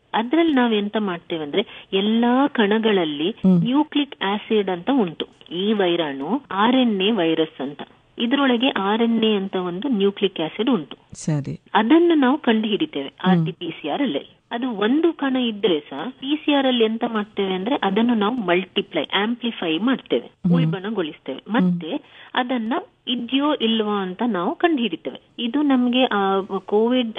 ಅದ್ರಲ್ಲಿ ನಾವ್ ಎಂತ ಮಾಡ್ತೇವೆ ಅಂದ್ರೆ ಎಲ್ಲಾ ಕಣಗಳಲ್ಲಿ ನ್ಯೂಕ್ಲಿಕ್ ಆಸಿಡ್ ಅಂತ ಉಂಟು ಈ ವೈರಾಣು ಆರ್ ಎನ್ ಎ ವೈರಸ್ ಅಂತ ಇದರೊಳಗೆ ಆರ್ ಎನ್ ಎ ಅಂತ ಒಂದು ನ್ಯೂಕ್ಲಿಕ್ ಆಸಿಡ್ ಉಂಟು ಸರಿ ಅದನ್ನು ನಾವು ಕಂಡು ಹಿಡಿತೇವೆ R T P C R ಅಲ್ಲಿ ಅದು ಒಂದು ಕಣ ಇದ್ರೆ ಸಹ ಪಿ ಸಿ ಆರ್ ಅಲ್ಲಿ ಎಂತ ಮಾಡ್ತೇವೆ ಅಂದ್ರೆ ಅದನ್ನು ನಾವು ಮಲ್ಟಿಪ್ಲೈ ಆಂಪ್ಲಿಫೈ ಮಾಡ್ತೇವೆ ಉಲ್ಬಣಗೊಳಿಸ್ತೇವೆ ಮತ್ತೆ ಅದನ್ನ ಇದ್ಯೋ ಇಲ್ವಾ ಅಂತ ನಾವು ಕಂಡು ಹಿಡಿತೇವೆ ಇದು ನಮ್ಗೆ ಆ ಕೋವಿಡ್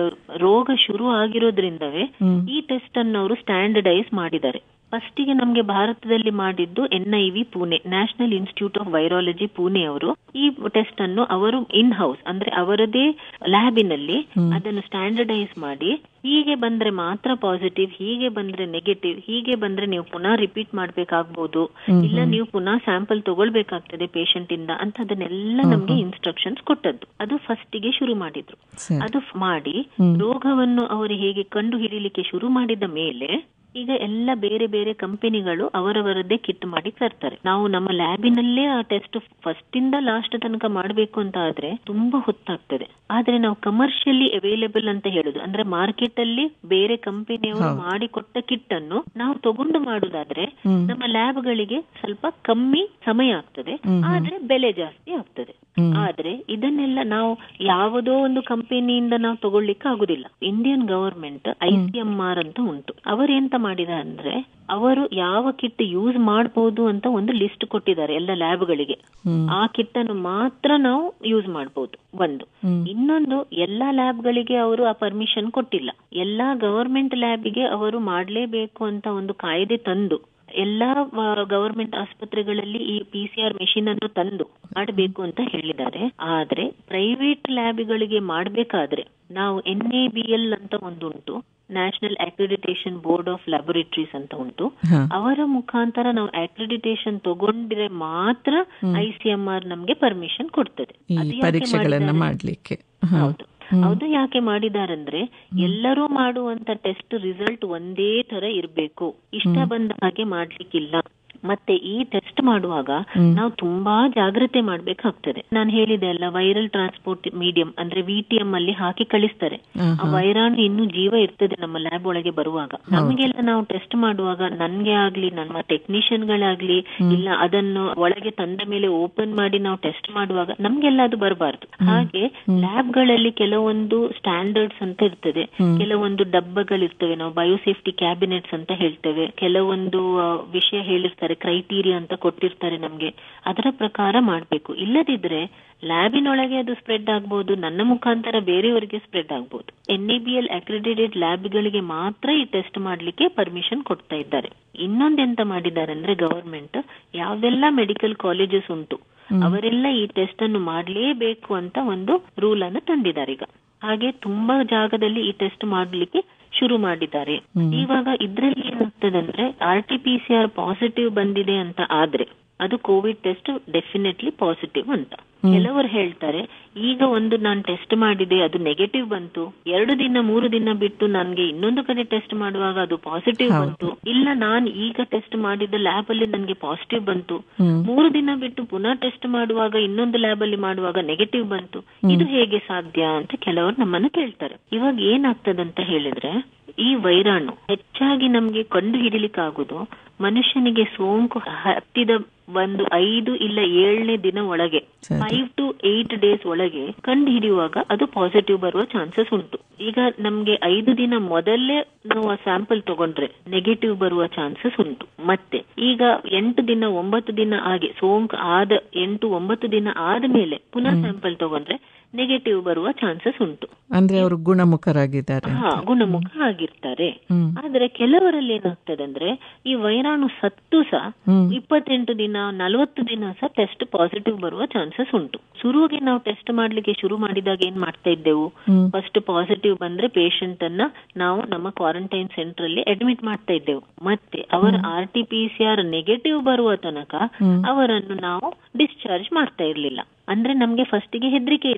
ರೋಗ ಶುರು ಆಗಿರೋದ್ರಿಂದವೇ ಈ ಟೆಸ್ಟ್ ಅನ್ನು ಅವರು ಸ್ಟ್ಯಾಂಡರ್ಡೈಸ್ ಮಾಡಿದ್ದಾರೆ ಫಸ್ಟಿಗೆ ನಮ್ಗೆ ಭಾರತದಲ್ಲಿ ಮಾಡಿದ್ದು N I V Pune national institute of virology Pune ಅವರು ಈ ಟೆಸ್ಟ್ ಅನ್ನು ಅವರು ಇನ್ ಹೌಸ್ ಅಂದ್ರೆ ಅವರದೇ ಲ್ಯಾಬಿನಲ್ಲಿ ಅದನ್ನು ಸ್ಟ್ಯಾಂಡರ್ಡೈಸ್ ಮಾಡಿ ಹೀಗೆ ಬಂದ್ರೆ ಮಾತ್ರ ಪಾಸಿಟಿವ್ ಹೀಗೆ ಬಂದ್ರೆ ನೆಗೆಟಿವ್ ಹೀಗೆ ಬಂದ್ರೆ ನೀವು ಪುನಃ ರಿಪೀಟ್ ಮಾಡ್ಬೇಕಾಗ್ಬೋದು ಇಲ್ಲ ನೀವು ಪುನಃ ಸ್ಯಾಂಪಲ್ ತಗೊಳ್ಬೇಕಾಗ್ತದೆ ಪೇಷಂಟ್ ಇಂದ ಅಂತ ಅದನ್ನೆಲ್ಲ ನಮ್ಗೆ ಇನ್ಸ್ಟ್ರಕ್ಷನ್ಸ್ ಕೊಟ್ಟದ್ದು ಅದು ಫಸ್ಟಿಗೆ ಶುರು ಮಾಡಿದ್ರು ಸರಿ ಅದು ಮಾಡಿ ರೋಗವನ್ನು ಅವರು ಹೇಗೆ ಕಂಡು ಹಿಡಿಲಿಕ್ಕೆ ಶುರು ಮಾಡಿದ ಮೇಲೆ ಈಗ ಎಲ್ಲ ಬೇರೆ ಬೇರೆ ಕಂಪನಿಗಳು ಅವರವರದ್ದೇ ಕಿಟ್ ಮಾಡಿ ತರ್ತಾರೆ ನಾವು ನಮ್ಮ ಲ್ಯಾಬಿನಲ್ಲೇ ಆ ಟೆಸ್ಟ್ ಫಸ್ಟ್ ಇಂದ ಲಾಸ್ಟ್ ತನಕ ಮಾಡಬೇಕು ಅಂತ ಆದ್ರೆ ತುಂಬಾ ಹೊತ್ತಾಗ್ತದೆ ಆದ್ರೆ ನಾವು ಕಮರ್ಷಿಯಲಿ ಅವೈಲೇಬಲ್ ಅಂತ ಹೇಳುದು ಅಂದ್ರೆ ಮಾರ್ಕೆಟ್ ಅಲ್ಲಿ ಬೇರೆ ಕಂಪನಿಯವರು ಮಾಡಿಕೊಟ್ಟ ಕಿಟ್ ಅನ್ನು ನಾವು ತಗೊಂಡು ಮಾಡುದಾದ್ರೆ ನಮ್ಮ ಲ್ಯಾಬ್ ಗಳಿಗೆ ಸ್ವಲ್ಪ ಕಮ್ಮಿ ಸಮಯ ಆಗ್ತದೆ ಆದ್ರೆ ಬೆಲೆ ಜಾಸ್ತಿ ಆಗ್ತದೆ ಆದ್ರೆ ಇದನ್ನೆಲ್ಲ ನಾವು ಯಾವುದೋ ಒಂದು ಕಂಪನಿಯಿಂದ ನಾವು ತಗೊಳ್ಳಿಕ್ಕೆ ಆಗುದಿಲ್ಲ Indian government I C M R ಅಂತ ಉಂಟು ಅವರೆಂತ ಮಾಡಿದ ಅಂದ್ರೆ ಅವರು ಯಾವ ಕಿಟ್ ಯೂಸ್ ಮಾಡಬಹುದು ಅಂತ ಒಂದು ಲಿಸ್ಟ್ ಕೊಟ್ಟಿದ್ದಾರೆ ಎಲ್ಲ ಲ್ಯಾಬ್ಗಳಿಗೆ ಆ ಕಿಟ್ ಅನ್ನು ಮಾತ್ರ ನಾವು ಯೂಸ್ ಮಾಡಬಹುದು ಒಂದು ಇನ್ನೊಂದು ಎಲ್ಲಾ ಲ್ಯಾಬ್ಗಳಿಗೆ ಅವರು ಆ ಪರ್ಮಿಷನ್ ಕೊಟ್ಟಿಲ್ಲ ಎಲ್ಲಾ ಗವರ್ಮೆಂಟ್ ಲ್ಯಾಬ್ಗೆ ಅವರು ಮಾಡಲೇಬೇಕು ಅಂತ ಒಂದು ಕಾಯ್ದೆ ತಂದು ಎಲ್ಲಾ ಗವರ್ಮೆಂಟ್ ಆಸ್ಪತ್ರೆಗಳಲ್ಲಿ ಈ ಪಿ ಸಿ ಆರ್ ಮೆಷಿನ್ ಅನ್ನು ತಂದು ಮಾಡಬೇಕು ಅಂತ ಹೇಳಿದ್ದಾರೆ ಆದ್ರೆ ಪ್ರೈವೇಟ್ ಲ್ಯಾಬ್ಗಳಿಗೆ ಮಾಡಬೇಕಾದ್ರೆ ನಾವು ಎನ್ ಎ ಬಿ ಎಲ್ ಅಂತ ಒಂದುಂಟು national accreditation board of laboratories ಅಂತ ಉಂಟು ಹಾ. ಅವರ ಮುಖಾಂತರ ನಾವು ಅಕ್ರಿಡಿಟೇಷನ್ ತಗೊಂಡ್ರೆ ಮಾತ್ರ ಐ ಸಿ ಎಂ ಆರ್ ನಮ್ಗೆ ಪರ್ಮಿಷನ್ ಕೊಡ್ತದೆ ಈ ಅದು ಯಾಕೆ ಪರೀಕ್ಷೆಗಳನ್ನ ಮಾಡಿದ್ದಾರೆ? ಮಾಡ್ಲಿಕ್ಕೆ ಹಾ. ಹೌದು ಹೌದು ಯಾಕೆ ಮಾಡಿದಾರಂದ್ರೆ ಎಲ್ಲರೂ ಮಾಡುವಂತ ಟೆಸ್ಟ್ ರಿಸಲ್ಟ್ ಒಂದೇ ತರ ಇರ್ಬೇಕು ಇಷ್ಟ ಬಂದ ಹಾಗೆ ಮಾಡ್ಲಿಕ್ಕಿಲ್ಲ ಮತ್ತೆ ಈ ಟೆಸ್ಟ್ ಮಾಡುವಾಗ ನಾವು ತುಂಬಾ ಜಾಗ್ರತೆ ಮಾಡ್ಬೇಕಾಗ್ತದೆ ನಾನು ಹೇಳಿದೆ ಅಲ್ಲ ವೈರಲ್ ಟ್ರಾನ್ಸ್ಪೋರ್ಟ್ ಮೀಡಿಯಂ ಅಂದ್ರೆ ವಿಟಿಎಂ ಅಲ್ಲಿ ಹಾಕಿ ಕಳಿಸ್ತಾರೆ ಆ ವೈರಾಣು ಇನ್ನೂ ಜೀವ ಇರ್ತದೆ ನಮ್ಮ ಲ್ಯಾಬ್ ಒಳಗೆ ಬರುವಾಗ ನಮಗೆಲ್ಲ ನಾವು ಟೆಸ್ಟ್ ಮಾಡುವಾಗ ನನ್ಗೆ ಆಗ್ಲಿ ನಮ್ಮ ಟೆಕ್ನಿಷಿಯನ್ ಗಳಾಗ್ಲಿ ಇಲ್ಲ ಅದನ್ನು ಒಳಗೆ ತಂದ ಮೇಲೆ ಓಪನ್ ಮಾಡಿ ನಾವು ಟೆಸ್ಟ್ ಮಾಡುವಾಗ ನಮ್ಗೆಲ್ಲ ಅದು ಬರಬಾರ್ದು ಹಾಗೆ ಲ್ಯಾಬ್ ಗಳಲ್ಲಿ ಕೆಲವೊಂದು ಸ್ಟ್ಯಾಂಡರ್ಡ್ಸ್ ಅಂತ ಇರ್ತದೆ ಕೆಲವೊಂದು ಡಬ್ಬಗಳಿರ್ತವೆ ನಾವು ಬಯೋಸೇಫ್ಟಿ ಕ್ಯಾಬಿನೆಟ್ಸ್ ಅಂತ ಹೇಳ್ತೇವೆ ಕೆಲವೊಂದು ಆ, ವಿಷಯ ಹೇಳಿರ್ತಾರೆ ಕ್ರೈಟೀರಿಯಾ ಅಂತ ಕೊಟ್ಟಿರ್ತಾರೆ ನಮ್ಗೆ ಅದರ ಪ್ರಕಾರ ಮಾಡ್ಬೇಕು ಇಲ್ಲದಿದ್ರೆ ಲ್ಯಾಬಿನೊಳಗೆ ಅದು ಸ್ಪ್ರೆಡ್ ಆಗ್ಬಹುದು ನನ್ನ ಮುಖಾಂತರ ಬೇರೆಯವರಿಗೆ ಸ್ಪ್ರೆಡ್ ಆಗ್ಬಹುದು N A B L accredited ಲ್ಯಾಬ್ಗಳಿಗೆ ಮಾತ್ರ ಈ ಟೆಸ್ಟ್ ಮಾಡ್ಲಿಕ್ಕೆ ಪರ್ಮಿಷನ್ ಕೊಡ್ತಾ ಇದ್ದಾರೆ ಇನ್ನೊಂದೆಂತ ಮಾಡಿದ್ದಾರೆ ಅಂದ್ರೆ ಗವರ್ಮೆಂಟ್ ಯಾವ್ದೆಲ್ಲ ಮೆಡಿಕಲ್ ಕಾಲೇಜಸ್ ಉಂಟು ಅವರೆಲ್ಲ ಈ ಟೆಸ್ಟ್ ಅನ್ನು ಮಾಡ್ಲೇಬೇಕು ಅಂತ ಒಂದು ರೂಲ್ ಅನ್ನು ತಂದಿದ್ದಾರೆ ಈಗ ಹಾಗೆ ತುಂಬಾ ಜಾಗದಲ್ಲಿ ಈ ಟೆಸ್ಟ್ ಮಾಡ್ಲಿಕ್ಕೆ ಶುರು ಮಾಡಿದ್ದಾರೆ ಇವಾಗ ಇದ್ರಲ್ಲಿ ಏನಾಗ್ತದೆ ಅಂದ್ರೆ R T P C R positive ಬಂದಿದೆ ಅಂತ ಆದ್ರೆ ಅದು ಕೋವಿಡ್ ಟೆಸ್ಟ್ ಡೆಫಿನೆಟ್ಲಿ ಪಾಸಿಟಿವ್ ಅಂತ ಕೆಲವರು ಹೇಳ್ತಾರೆ ಈಗ ಒಂದು ನಾನು ಟೆಸ್ಟ್ ಮಾಡಿದೆ ಅದು ನೆಗೆಟಿವ್ ಬಂತು ಎರಡು ದಿನ ಮೂರು ದಿನ ಬಿಟ್ಟು ನನ್ಗೆ ಇನ್ನೊಂದು ಕಡೆ ಟೆಸ್ಟ್ ಮಾಡುವಾಗ ಅದು ಪಾಸಿಟಿವ್ ಬಂತು ಇಲ್ಲ ನಾನು ಈಗ ಟೆಸ್ಟ್ ಮಾಡಿದ ಲ್ಯಾಬ್ ಅಲ್ಲಿ ನನ್ಗೆ ಪಾಸಿಟಿವ್ ಬಂತು ಮೂರು ದಿನ ಬಿಟ್ಟು ಪುನಃ ಟೆಸ್ಟ್ ಮಾಡುವಾಗ ಇನ್ನೊಂದು ಲ್ಯಾಬ್ ಅಲ್ಲಿ ಮಾಡುವಾಗ ನೆಗೆಟಿವ್ ಬಂತು ಇದು ಹೇಗೆ ಸಾಧ್ಯ ಅಂತ ಕೆಲವರು ನಮ್ಮನ್ನ ಕೇಳ್ತಾರೆ ಇವಾಗ ಏನಾಗ್ತದಂತ ಹೇಳಿದ್ರೆ ಈ ವೈರಾಣು ಹೆಚ್ಚಾಗಿ ನಮ್ಗೆ ಕಂಡು ಹಿಡಿಲಿಕ್ಕಾಗುದು ಮನುಷ್ಯನಿಗೆ ಸೋಂಕು ಹತ್ತಿದ ಒಂದು ಐದು ಇಲ್ಲ ಏಳನೇ ದಿನ ಒಳಗೆ ಸರಿ. ಫೈವ್ ಟು ಏಟ್ ಡೇಸ್ ಒಳಗೆ ಕಂಡು ಹಿಡಿಯುವಾಗ ಅದು ಪಾಸಿಟಿವ್ ಬರುವ ಚಾನ್ಸಸ್ ಉಂಟು ಈಗ ನಮ್ಗೆ ಐದು ದಿನ ಮೊದಲೇ ನಾವು ಆ ಸ್ಯಾಂಪಲ್ ತಗೊಂಡ್ರೆ ನೆಗೆಟಿವ್ ಬರುವ ಚಾನ್ಸಸ್ ಉಂಟು ಮತ್ತೆ ಈಗ ಎಂಟು ದಿನ ಒಂಬತ್ತು ದಿನ ಹಾಗೆ ಸೋಂಕು ಆದ ಎಂಟು ಒಂಬತ್ತು ದಿನ ಆದ ಮೇಲೆ ಪುನಃ ಸ್ಯಾಂಪಲ್ ತಗೊಂಡ್ರೆ ನೆಗೆಟಿವ್ ಬರುವ ಚಾನ್ಸಸ್ ಉಂಟು ಅಂದ್ರೆ ಅವರು ಗುಣಮುಖರಾಗಿದ್ದಾರೆ ಹಾ ಗುಣಮುಖ ಆಗಿರ್ತಾರೆ ಹ್ಮ್. ಆದ್ರೆ ಕೆಲವರಲ್ಲಿ ಏನಾಗ್ತದೆ ಅಂದ್ರೆ ಈ ವೈರಾಣು ಸತ್ತು ಸಹ ಹ್ಮ್. ಇಪ್ಪತ್ತೆಂಟು ದಿನ ನಲವತ್ತು ದಿನ ಸಹ ಟೆಸ್ಟ್ ಪಾಸಿಟಿವ್ ಬರುವ ಚಾನ್ಸಸ್ ಉಂಟು ಶುರುವಿಗೆ ನಾವು ಟೆಸ್ಟ್ ಮಾಡ್ಲಿಕ್ಕೆ ಶುರು ಮಾಡಿದಾಗ ಏನ್ ಮಾಡ್ತಾ ಇದ್ದೆವು ಹ್ಮ್. ಫಸ್ಟ್ ಪಾಸಿಟಿವ್ ಬಂದ್ರೆ ಪೇಷಂಟ್ ಅನ್ನ ನಾವು ನಮ್ಮ ಕ್ವಾರಂಟೈನ್ ಸೆಂಟರ್ ಅಲ್ಲಿ ಅಡ್ಮಿಟ್ ಮಾಡ್ತಾ ಇದ್ದೆವು ಮತ್ತೆ ಅವರ R T P C R negative ಬರುವ ತನಕ ಅವರನ್ನು ನಾವು ಡಿಸ್ಚಾರ್ಜ್ ಮಾಡ್ತಾ ಇರ್ಲಿಲ್ಲ ಅಂದ್ರೆ ನಮ್ಗೆ ಫಸ್ಟಿಗೆ ಹೆದರಿಕೆ ಇತ್ತು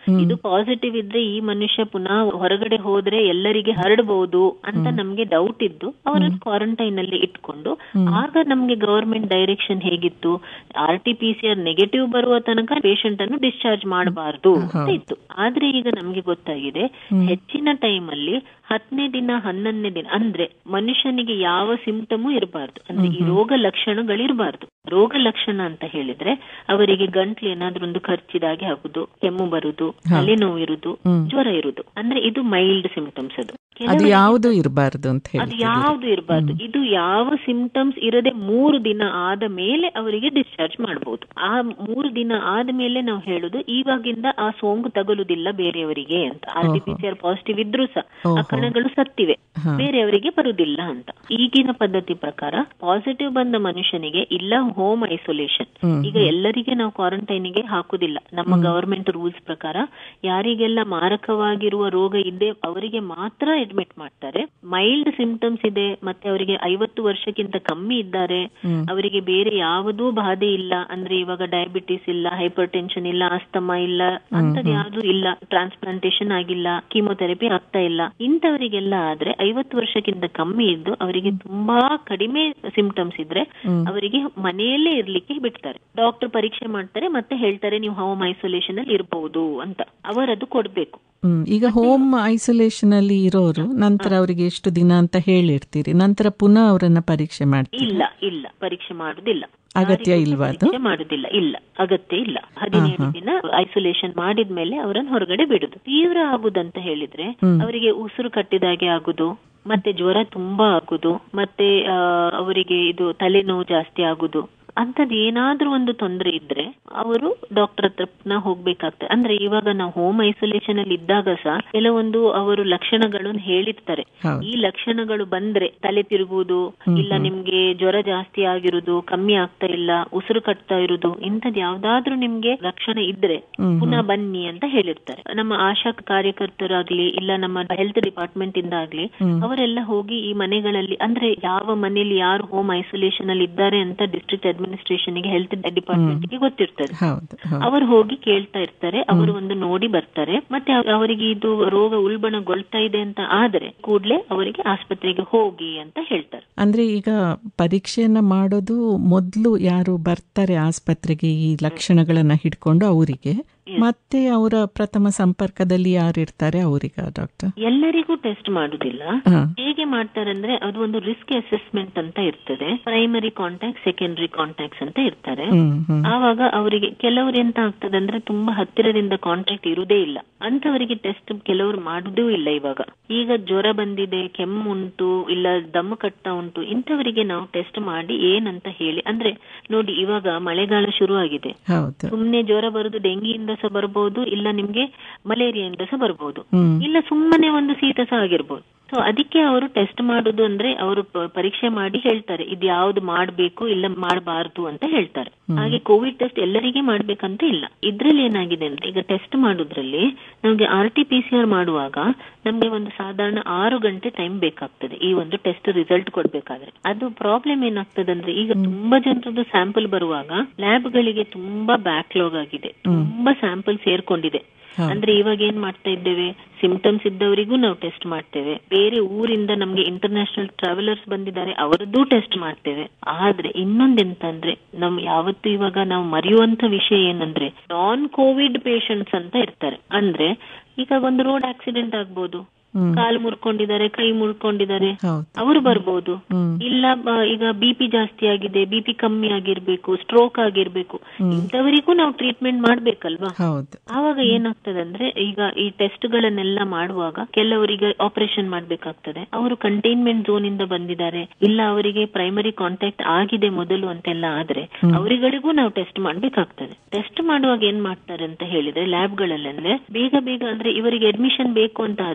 ಇದು ಪಾಸಿಟಿವ್ ಇದ್ರೆ ಈ ಮನುಷ್ಯ ಪುನಃ ಹೊರಗಡೆ ಹೋದ್ರೆ ಎಲ್ಲರಿಗೆ ಹರಡಬಹುದು ಅಂತ ನಮ್ಗೆ ಡೌಟ್ ಇದ್ದು ಅವರನ್ನು ಕ್ವಾರಂಟೈನ್ ಅಲ್ಲಿ ಇಟ್ಕೊಂಡು ಆಗ ನಮ್ಗೆ ಗವರ್ಮೆಂಟ್ ಡೈರೆಕ್ಷನ್ ಹೇಗಿತ್ತು R T P C R negative ಬರುವ ತನಕ ಪೇಷಂಟ್ ಅನ್ನು ಡಿಸ್ಚಾರ್ಜ್ ಮಾಡಬಾರ್ದು ಅಂತ ಇತ್ತು ಆದ್ರೆ ಈಗ ನಮ್ಗೆ ಗೊತ್ತಾಗಿದೆ ಹೆಚ್ಚಿನ ಟೈಮ್ ಅಲ್ಲಿ ಹತ್ತನೇ ದಿನ ಹನ್ನೊಂದನೇ ದಿನ ಅಂದ್ರೆ ಮನುಷ್ಯನಿಗೆ ಯಾವ ಸಿಂಪ್ಟಮು ಇರಬಾರ್ದು ಅಂದ್ರೆ ಈ ರೋಗ ಲಕ್ಷಣಗಳಿರಬಾರ್ದು ರೋಗ ಲಕ್ಷಣ ಅಂತ ಹೇಳಿದ್ರೆ ಅವರಿಗೆ ಗಂಟ್ಲು ಏನಾದ್ರೂ ಒಂದು ಖರ್ಚಿದಾಗೆ ಆಗುದು ಕೆಮ್ಮು ಬರುದು ತಲೆನೋವು ಇರುದು ಜ್ವರ ಇರುದು ಅಂದ್ರೆ ಇದು ಮೈಲ್ಡ್ ಸಿಂಪ್ಟಮ್ಸ್ ಅದು ಅದು ಯಾವುದು ಇರಬಾರ್ದು ಅಂತ ಅದು ಹೇಳಿ ಯಾವ್ದು ಇರಬಾರ್ದು ಇದು ಯಾವ ಸಿಂಪ್ಟಮ್ಸ್ ಇರದೆ ಮೂರು ದಿನ ಆದ ಮೇಲೆ ಅವರಿಗೆ ಡಿಸ್ಚಾರ್ಜ್ ಮಾಡಬಹುದು ಆ ಮೂರು ದಿನ ಆದ ಮೇಲೆ ನಾವು ಹೇಳುದು ಇವಾಗಿಂದ ಆ ಸೋಂಕು ತಗುಲುದಿಲ್ಲ ಬೇರೆಯವರಿಗೆ ಅಂತ R T P C R positive ಇದ್ರೂ ಸಹ ಆ ಕಣಗಳು ಸತ್ತಿವೆ ಬೇರೆಯವರಿಗೆ ಬರುದಿಲ್ಲ ಅಂತ ಈಗಿನ ಪದ್ಧತಿ ಪ್ರಕಾರ ಪಾಸಿಟಿವ್ ಬಂದ ಮನುಷ್ಯನಿಗೆ ಇಲ್ಲ ಹೋಮ್ ಐಸೋಲೇಷನ್ ಈಗ ಎಲ್ಲರಿಗೆ ನಾವು ಕ್ವಾರಂಟೈನಿಗೆ ಹಾಕುದಿಲ್ಲ ನಮ್ಮ ಗವರ್ಮೆಂಟ್ ರೂಲ್ಸ್ ಪ್ರಕಾರ ಯಾರಿಗೆಲ್ಲ ಮಾರಕವಾಗಿರುವ ರೋಗ ಇದೆ ಅವರಿಗೆ ಮಾತ್ರ ಅಡ್ಮಿಟ್ ಮಾಡ್ತಾರೆ ಮೈಲ್ಡ್ ಸಿಂಪ್ಟಮ್ಸ್ ಇದೆ ಮತ್ತೆ ಅವರಿಗೆ ಐವತ್ತು ವರ್ಷಕ್ಕಿಂತ ಕಮ್ಮಿ ಇದ್ದಾರೆ ಅವರಿಗೆ ಬೇರೆ ಯಾವುದೂ ಬಾಧೆ ಇಲ್ಲ ಅಂದ್ರೆ ಇವಾಗ ಡಯಾಬಿಟಿಸ್ ಇಲ್ಲ ಹೈಪರ್ ಟೆನ್ಷನ್ ಇಲ್ಲ ಅಸ್ತಮ ಇಲ್ಲ ಅಂತದ್ ಯಾವ್ದು ಇಲ್ಲ ಟ್ರಾನ್ಸ್ಪ್ಲಾಂಟೇಶನ್ ಆಗಿಲ್ಲ ಕೀಮೋಥೆರಪಿ ಆಗ್ತಾ ಇಲ್ಲ ಇಂಥವರಿಗೆಲ್ಲ ಆದ್ರೆ ಐವತ್ತು ವರ್ಷಕ್ಕಿಂತ ಕಮ್ಮಿ ಇದ್ದು ಅವರಿಗೆ ತುಂಬಾ ಕಡಿಮೆ ಸಿಂಪ್ಟಮ್ಸ್ ಇದ್ರೆ ಅವರಿಗೆ ಮನೆಯಲ್ಲೇ ಇರ್ಲಿಕ್ಕೆ ಬಿಡ್ತಾರೆ ಡಾಕ್ಟರ್ ಪರೀಕ್ಷೆ ಮಾಡ್ತಾರೆ ಮತ್ತೆ ಹೇಳ್ತಾರೆ ನೀವು ಹೋಮ್ ಐಸೋಲೇಷನ್ ಅಲ್ಲಿ ಇರಬಹುದು ಅಂತ ಅವರದು ಕೊಡ್ಬೇಕು ಹ್ಮ್ ಈಗ ಹೋಮ್ ಐಸೋಲೇಷನ್ ಅಲ್ಲಿ ಇರೋರು ನಂತರ ಅವರಿಗೆ ಎಷ್ಟು ದಿನ ಅಂತ ಹೇಳಿರ್ತೀರಿ ನಂತರ ಪುನಃ ಅವರನ್ನ ಪರೀಕ್ಷೆ ಮಾಡ್ತೀರಿ ಇಲ್ಲ ಇಲ್ಲ ಪರೀಕ್ಷೆ ಮಾಡುದಿಲ್ಲ ಅಗತ್ಯ ಇಲ್ವಾ ಅದು ಪರೀಕ್ಷೆ ಮಾಡುದಿಲ್ಲ ಇಲ್ಲ ಅಗತ್ಯ ಇಲ್ಲ ಹದಿನೇಳು ದಿನ ಐಸೋಲೇಷನ್ ಮಾಡಿದ್ಮೇಲೆ ಅವರನ್ನು ಹೊರಗಡೆ ಬಿಡುದು ತೀವ್ರ ಆಗುದಂತ ಹೇಳಿದ್ರೆ ಅವರಿಗೆ ಉಸಿರು ಕಟ್ಟಿದಾಗೆ ಆಗುದು ಮತ್ತೆ ಜ್ವರ ತುಂಬಾ ಆಗುದು ಮತ್ತೆ ಆ, ಅವರಿಗೆ ಇದು ತಲೆನೋವು ಜಾಸ್ತಿ ಆಗುದು ಅಂತದ್ ಏನಾದ್ರೂ ಒಂದು ತೊಂದರೆ ಇದ್ರೆ ಅವರು ಡಾಕ್ಟರ್ ಹತ್ರ ಪುನಃ ಹೋಗ್ಬೇಕಾಗ್ತದೆ ಅಂದ್ರೆ ಇವಾಗ ನಾವು ಹೋಮ್ ಐಸೋಲೇಷನ್ ಅಲ್ಲಿ ಇದ್ದಾಗ ಸಹ ಕೆಲವೊಂದು ಅವರು ಲಕ್ಷಣಗಳನ್ನು ಹೇಳಿರ್ತಾರೆ ಹೌದು. ಈ ಲಕ್ಷಣಗಳು ಬಂದ್ರೆ ತಲೆ ತಿರುಗುವುದು ಇಲ್ಲ ನಿಮ್ಗೆ ಜ್ವರ ಜಾಸ್ತಿ ಆಗಿರುದು ಕಮ್ಮಿ ಆಗ್ತಾ ಇಲ್ಲ ಉಸಿರು ಕಟ್ತಾ ಇರುದು ಇಂಥದ್ ಯಾವ್ದಾದ್ರೂ ನಿಮ್ಗೆ ಲಕ್ಷಣ ಇದ್ರೆ ಪುನಃ ಬನ್ನಿ ಅಂತ ಹೇಳಿರ್ತಾರೆ ನಮ್ಮ ಆಶಾ ಕಾರ್ಯಕರ್ತರಾಗ್ಲಿ ಇಲ್ಲ ನಮ್ಮ ಹೆಲ್ತ್ ಡಿಪಾರ್ಟ್ಮೆಂಟ್ ಇಂದ ಆಗ್ಲಿ ಅವರೆಲ್ಲ ಹೋಗಿ ಈ ಮನೆಗಳಲ್ಲಿ ಅಂದ್ರೆ ಯಾವ ಮನೆಯಲ್ಲಿ ಯಾರು ಹೋಮ್ ಐಸೋಲೇಷನ್ ಅಲ್ಲಿ ಇದ್ದಾರೆ ಅಂತ ಡಿಸ್ಟ್ರಿಕ್ಟ್ ಅಡ್ಮಿನಿಸ್ಟ್ರೇಷನ್ ಗೆ ಹೆಲ್ತ್ ಡಿಪಾರ್ಟ್ಮೆಂಟ್ ಗೆ ಗೊತ್ತಿರ್ತದೆ ಹೌದು ಹೌದು ಅವರು ಹೋಗಿ ಕೇಳ್ತಾ ಇರ್ತಾರೆ ಅವರು ಒಂದು ನೋಡಿ ಬರ್ತಾರೆ ಮತ್ತೆ ಅವ್- ಅವರಿಗೆ ಇದು ರೋಗ ಉಲ್ಬಣಗೊಳ್ತಾ ಇದೆ ಅಂತ ಆದ್ರೆ ಕೂಡ್ಲೆ ಅವರಿಗೆ ಆಸ್ಪತ್ರೆಗೆ ಹೋಗಿ ಅಂತ ಹೇಳ್ತಾರೆ ಅಂದ್ರೆ ಈಗ ಪರೀಕ್ಷೆಯನ್ನ ಮಾಡೋದು ಮೊದಲು ಯಾರು ಬರ್ತಾರೆ ಆಸ್ಪತ್ರೆಗೆ ಈ ಲಕ್ಷಣಗಳನ್ನ ಹಿಡ್ಕೊಂಡು ಅವರಿಗೆ ಮತ್ತೆ ಅವರ ಪ್ರಥಮ ಸಂಪರ್ಕದಲ್ಲಿ ಯಾರು ಇರ್ತಾರೆ ಅವರಿಗ ಡಾಕ್ಟರ್ ಎಲ್ಲರಿಗೂ ಟೆಸ್ಟ್ ಮಾಡುದಿಲ್ಲ ಹಾ. ಹೇಗೆ ಮಾಡ್ತಾರೆ ಅಂದ್ರೆ ಅದು ಒಂದು ರಿಸ್ಕ್ ಅಸೆಸ್ಮೆಂಟ್ ಅಂತ ಇರ್ತದೆ ಪ್ರೈಮರಿ ಕಾಂಟ್ಯಾಕ್ಟ್ ಸೆಕೆಂಡರಿ ಕಾಂಟ್ಯಾಕ್ಟ್ಸ್ ಅಂತ ಇರ್ತಾರೆ ಹ್ಮ್ ಹ್ಮ್ ಆವಾಗ ಅವರಿಗೆ ಕೆಲವರು ಎಂತ ಆಗ್ತದೆ ಅಂದ್ರೆ ತುಂಬಾ ಹತ್ತಿರದಿಂದ ಕಾಂಟ್ಯಾಕ್ಟ್ ಇರುವುದೇ ಇಲ್ಲ ಅಂತವರಿಗೆ ಟೆಸ್ಟ್ ಕೆಲವರು ಮಾಡುವುದೂ ಇಲ್ಲ ಇವಾಗ ಈಗ ಜ್ವರ ಬಂದಿದೆ ಕೆಮ್ಮು ಉಂಟು ಇಲ್ಲ ದಮ್ಮು ಕಟ್ತಾ ಉಂಟು ಇಂಥವರಿಗೆ ನಾವು ಟೆಸ್ಟ್ ಮಾಡಿ ಏನಂತ ಹೇಳಿ ಅಂದ್ರೆ ನೋಡಿ ಇವಾಗ ಮಳೆಗಾಲ ಶುರು ಆಗಿದೆ ಹೌದು ಸುಮ್ನೆ ಜ್ವರ ಬರುದು ಡೆಂಗಿಯಿಂದ ಸಹ ಬರ್ಬೋದು ಇಲ್ಲ ನಿಮ್ಗೆ ಮಲೇರಿಯಾದಿಂದ ಸಹ ಬರ್ಬೋದು ಹ್ಮ್ ಇಲ್ಲ ಸುಮ್ಮನೆ ಒಂದು ಶೀತ ಸಹ ಆಗಿರ್ಬೋದು ಸೊ ಅದಕ್ಕೆ ಅವರು ಟೆಸ್ಟ್ ಮಾಡುದು ಅಂದ್ರೆ ಅವರು ಪ- ಪರೀಕ್ಷೆ ಮಾಡಿ ಹೇಳ್ತಾರೆ ಇದು ಯಾವ್ದು ಮಾಡ್ಬೇಕು ಇಲ್ಲ ಮಾಡಬಾರ್ದು ಅಂತ ಹೇಳ್ತಾರೆ ಹಾಗೆ ಕೋವಿಡ್ ಟೆಸ್ಟ್ ಎಲ್ಲರಿಗೆ ಮಾಡ್ಬೇಕಂತ ಇಲ್ಲ ಇದ್ರಲ್ಲಿ ಏನಾಗಿದೆ ಅಂದ್ರೆ ಈಗ ಟೆಸ್ಟ್ ಮಾಡುದ್ರಲ್ಲಿ ನಮ್ಗೆ R T P C R ಮಾಡುವಾಗ ನಮ್ಗೆ ಒಂದು ಸಾಧಾರಣ ಆರು ಗಂಟೆ ಟೈಮ್ ಬೇಕಾಗ್ತದೆ ಈ ಒಂದು ಟೆಸ್ಟ್ ರಿಸಲ್ಟ್ ಕೊಡ್ಬೇಕಾದ್ರೆ ಅದು ಪ್ರಾಬ್ಲಮ್ ಏನಾಗ್ತದೆ ಅಂದ್ರೆ ಈಗ ತುಂಬಾ ಜನರದ್ದು ಸ್ಯಾಂಪಲ್ ಬರುವಾಗ ಲ್ಯಾಬ್ ಗಳಿಗೆ ತುಂಬಾ ಬ್ಯಾಕ್ಲಾಗ್ ಆಗಿದೆ ತುಂಬಾ ಸ್ಯಾಂಪಲ್ ಸೇರ್ಕೊಂಡಿದೆ ಅಂದ್ರೆ ಇವಾಗ ಏನ್ ಮಾಡ್ತಾ ಇದ್ದೇವೆ ಸಿಂಪ್ಟಮ್ಸ್ ಇದ್ದವರಿಗೂ ನಾವು ಟೆಸ್ಟ್ ಮಾಡ್ತೇವೆ ಬೇರೆ ಊರಿಂದ ನಮ್ಗೆ ಇಂಟರ್ನ್ಯಾಷನಲ್ ಟ್ರಾವೆಲರ್ಸ್ ಬಂದಿದ್ದಾರೆ ಅವರದ್ದು ಟೆಸ್ಟ್ ಮಾಡ್ತೇವೆ ಆದ್ರೆ ಇನ್ನೊಂದೆಂತ ಅಂದ್ರೆ ನಮ್ ಯಾವತ್ತು ಇವಾಗ ನಾವು ಮರೆಯುವಂತ ವಿಷಯ ಏನಂದ್ರೆ ನಾನ್ ಕೋವಿಡ್ ಪೇಷಂಟ್ಸ್ ಅಂತ ಇರ್ತಾರೆ ಅಂದ್ರೆ ಈಗ ಒಂದು ರೋಡ್ ಆಕ್ಸಿಡೆಂಟ್ ಆಗ್ಬೋದು ಕಾಲು ಮುರ್ಕೊಂಡಿದ್ದಾರೆ ಕೈ ಮುರ್ಕೊಂಡಿದ್ದಾರೆ ಹೌದು ಅವರು ಬರ್ಬೋದು ಹ್ಮ್. ಇಲ್ಲ ಬ- ಈಗ ಬಿ ಪಿ ಜಾಸ್ತಿ ಆಗಿದೆ ಬಿ ಪಿ ಕಮ್ಮಿ ಆಗಿರ್ಬೇಕು ಸ್ಟ್ರೋಕ್ ಆಗಿರ್ಬೇಕು ಇಂಥವರಿಗೂ ನಾವು ಟ್ರೀಟ್ಮೆಂಟ್ ಮಾಡ್ಬೇಕಲ್ವಾ ಹೌದು ಆವಾಗ ಏನಾಗ್ತದೆ ಅಂದ್ರೆ ಈಗ ಈ ಟೆಸ್ಟ್ ಗಳನ್ನೆಲ್ಲ ಮಾಡುವಾಗ ಕೆಲವರಿಗೆ ಆಪರೇಷನ್ ಮಾಡ್ಬೇಕಾಗ್ತದೆ ಅವರು ಕಂಟೈನ್ಮೆಂಟ್ ಝೋನ್ ಇಂದ ಬಂದಿದ್ದಾರೆ ಇಲ್ಲ ಅವರಿಗೆ ಪ್ರೈಮರಿ ಕಾಂಟ್ಯಾಕ್ಟ್ ಆಗಿದೆ ಮೊದಲು ಅಂತೆಲ್ಲ ಆದ್ರೆ ಅವರಿಗಳಿಗೂ ನಾವು ಟೆಸ್ಟ್ ಮಾಡ್ಬೇಕಾಗ್ತದೆ ಟೆಸ್ಟ್ ಮಾಡುವಾಗ ಏನ್ ಮಾಡ್ತಾರೆ ಅಂತ ಹೇಳಿದ್ರೆ ಲ್ಯಾಬ್ ಗಳಲ್ಲಿ ಅಂದ್ರೆ ಬೇಗ ಬೇಗ ಅಂದ್ರೆ ಇವರಿಗೆ ಅಡ್ಮಿಷನ್ ಬೇಕು ಅಂತ ಆದ್ರೆ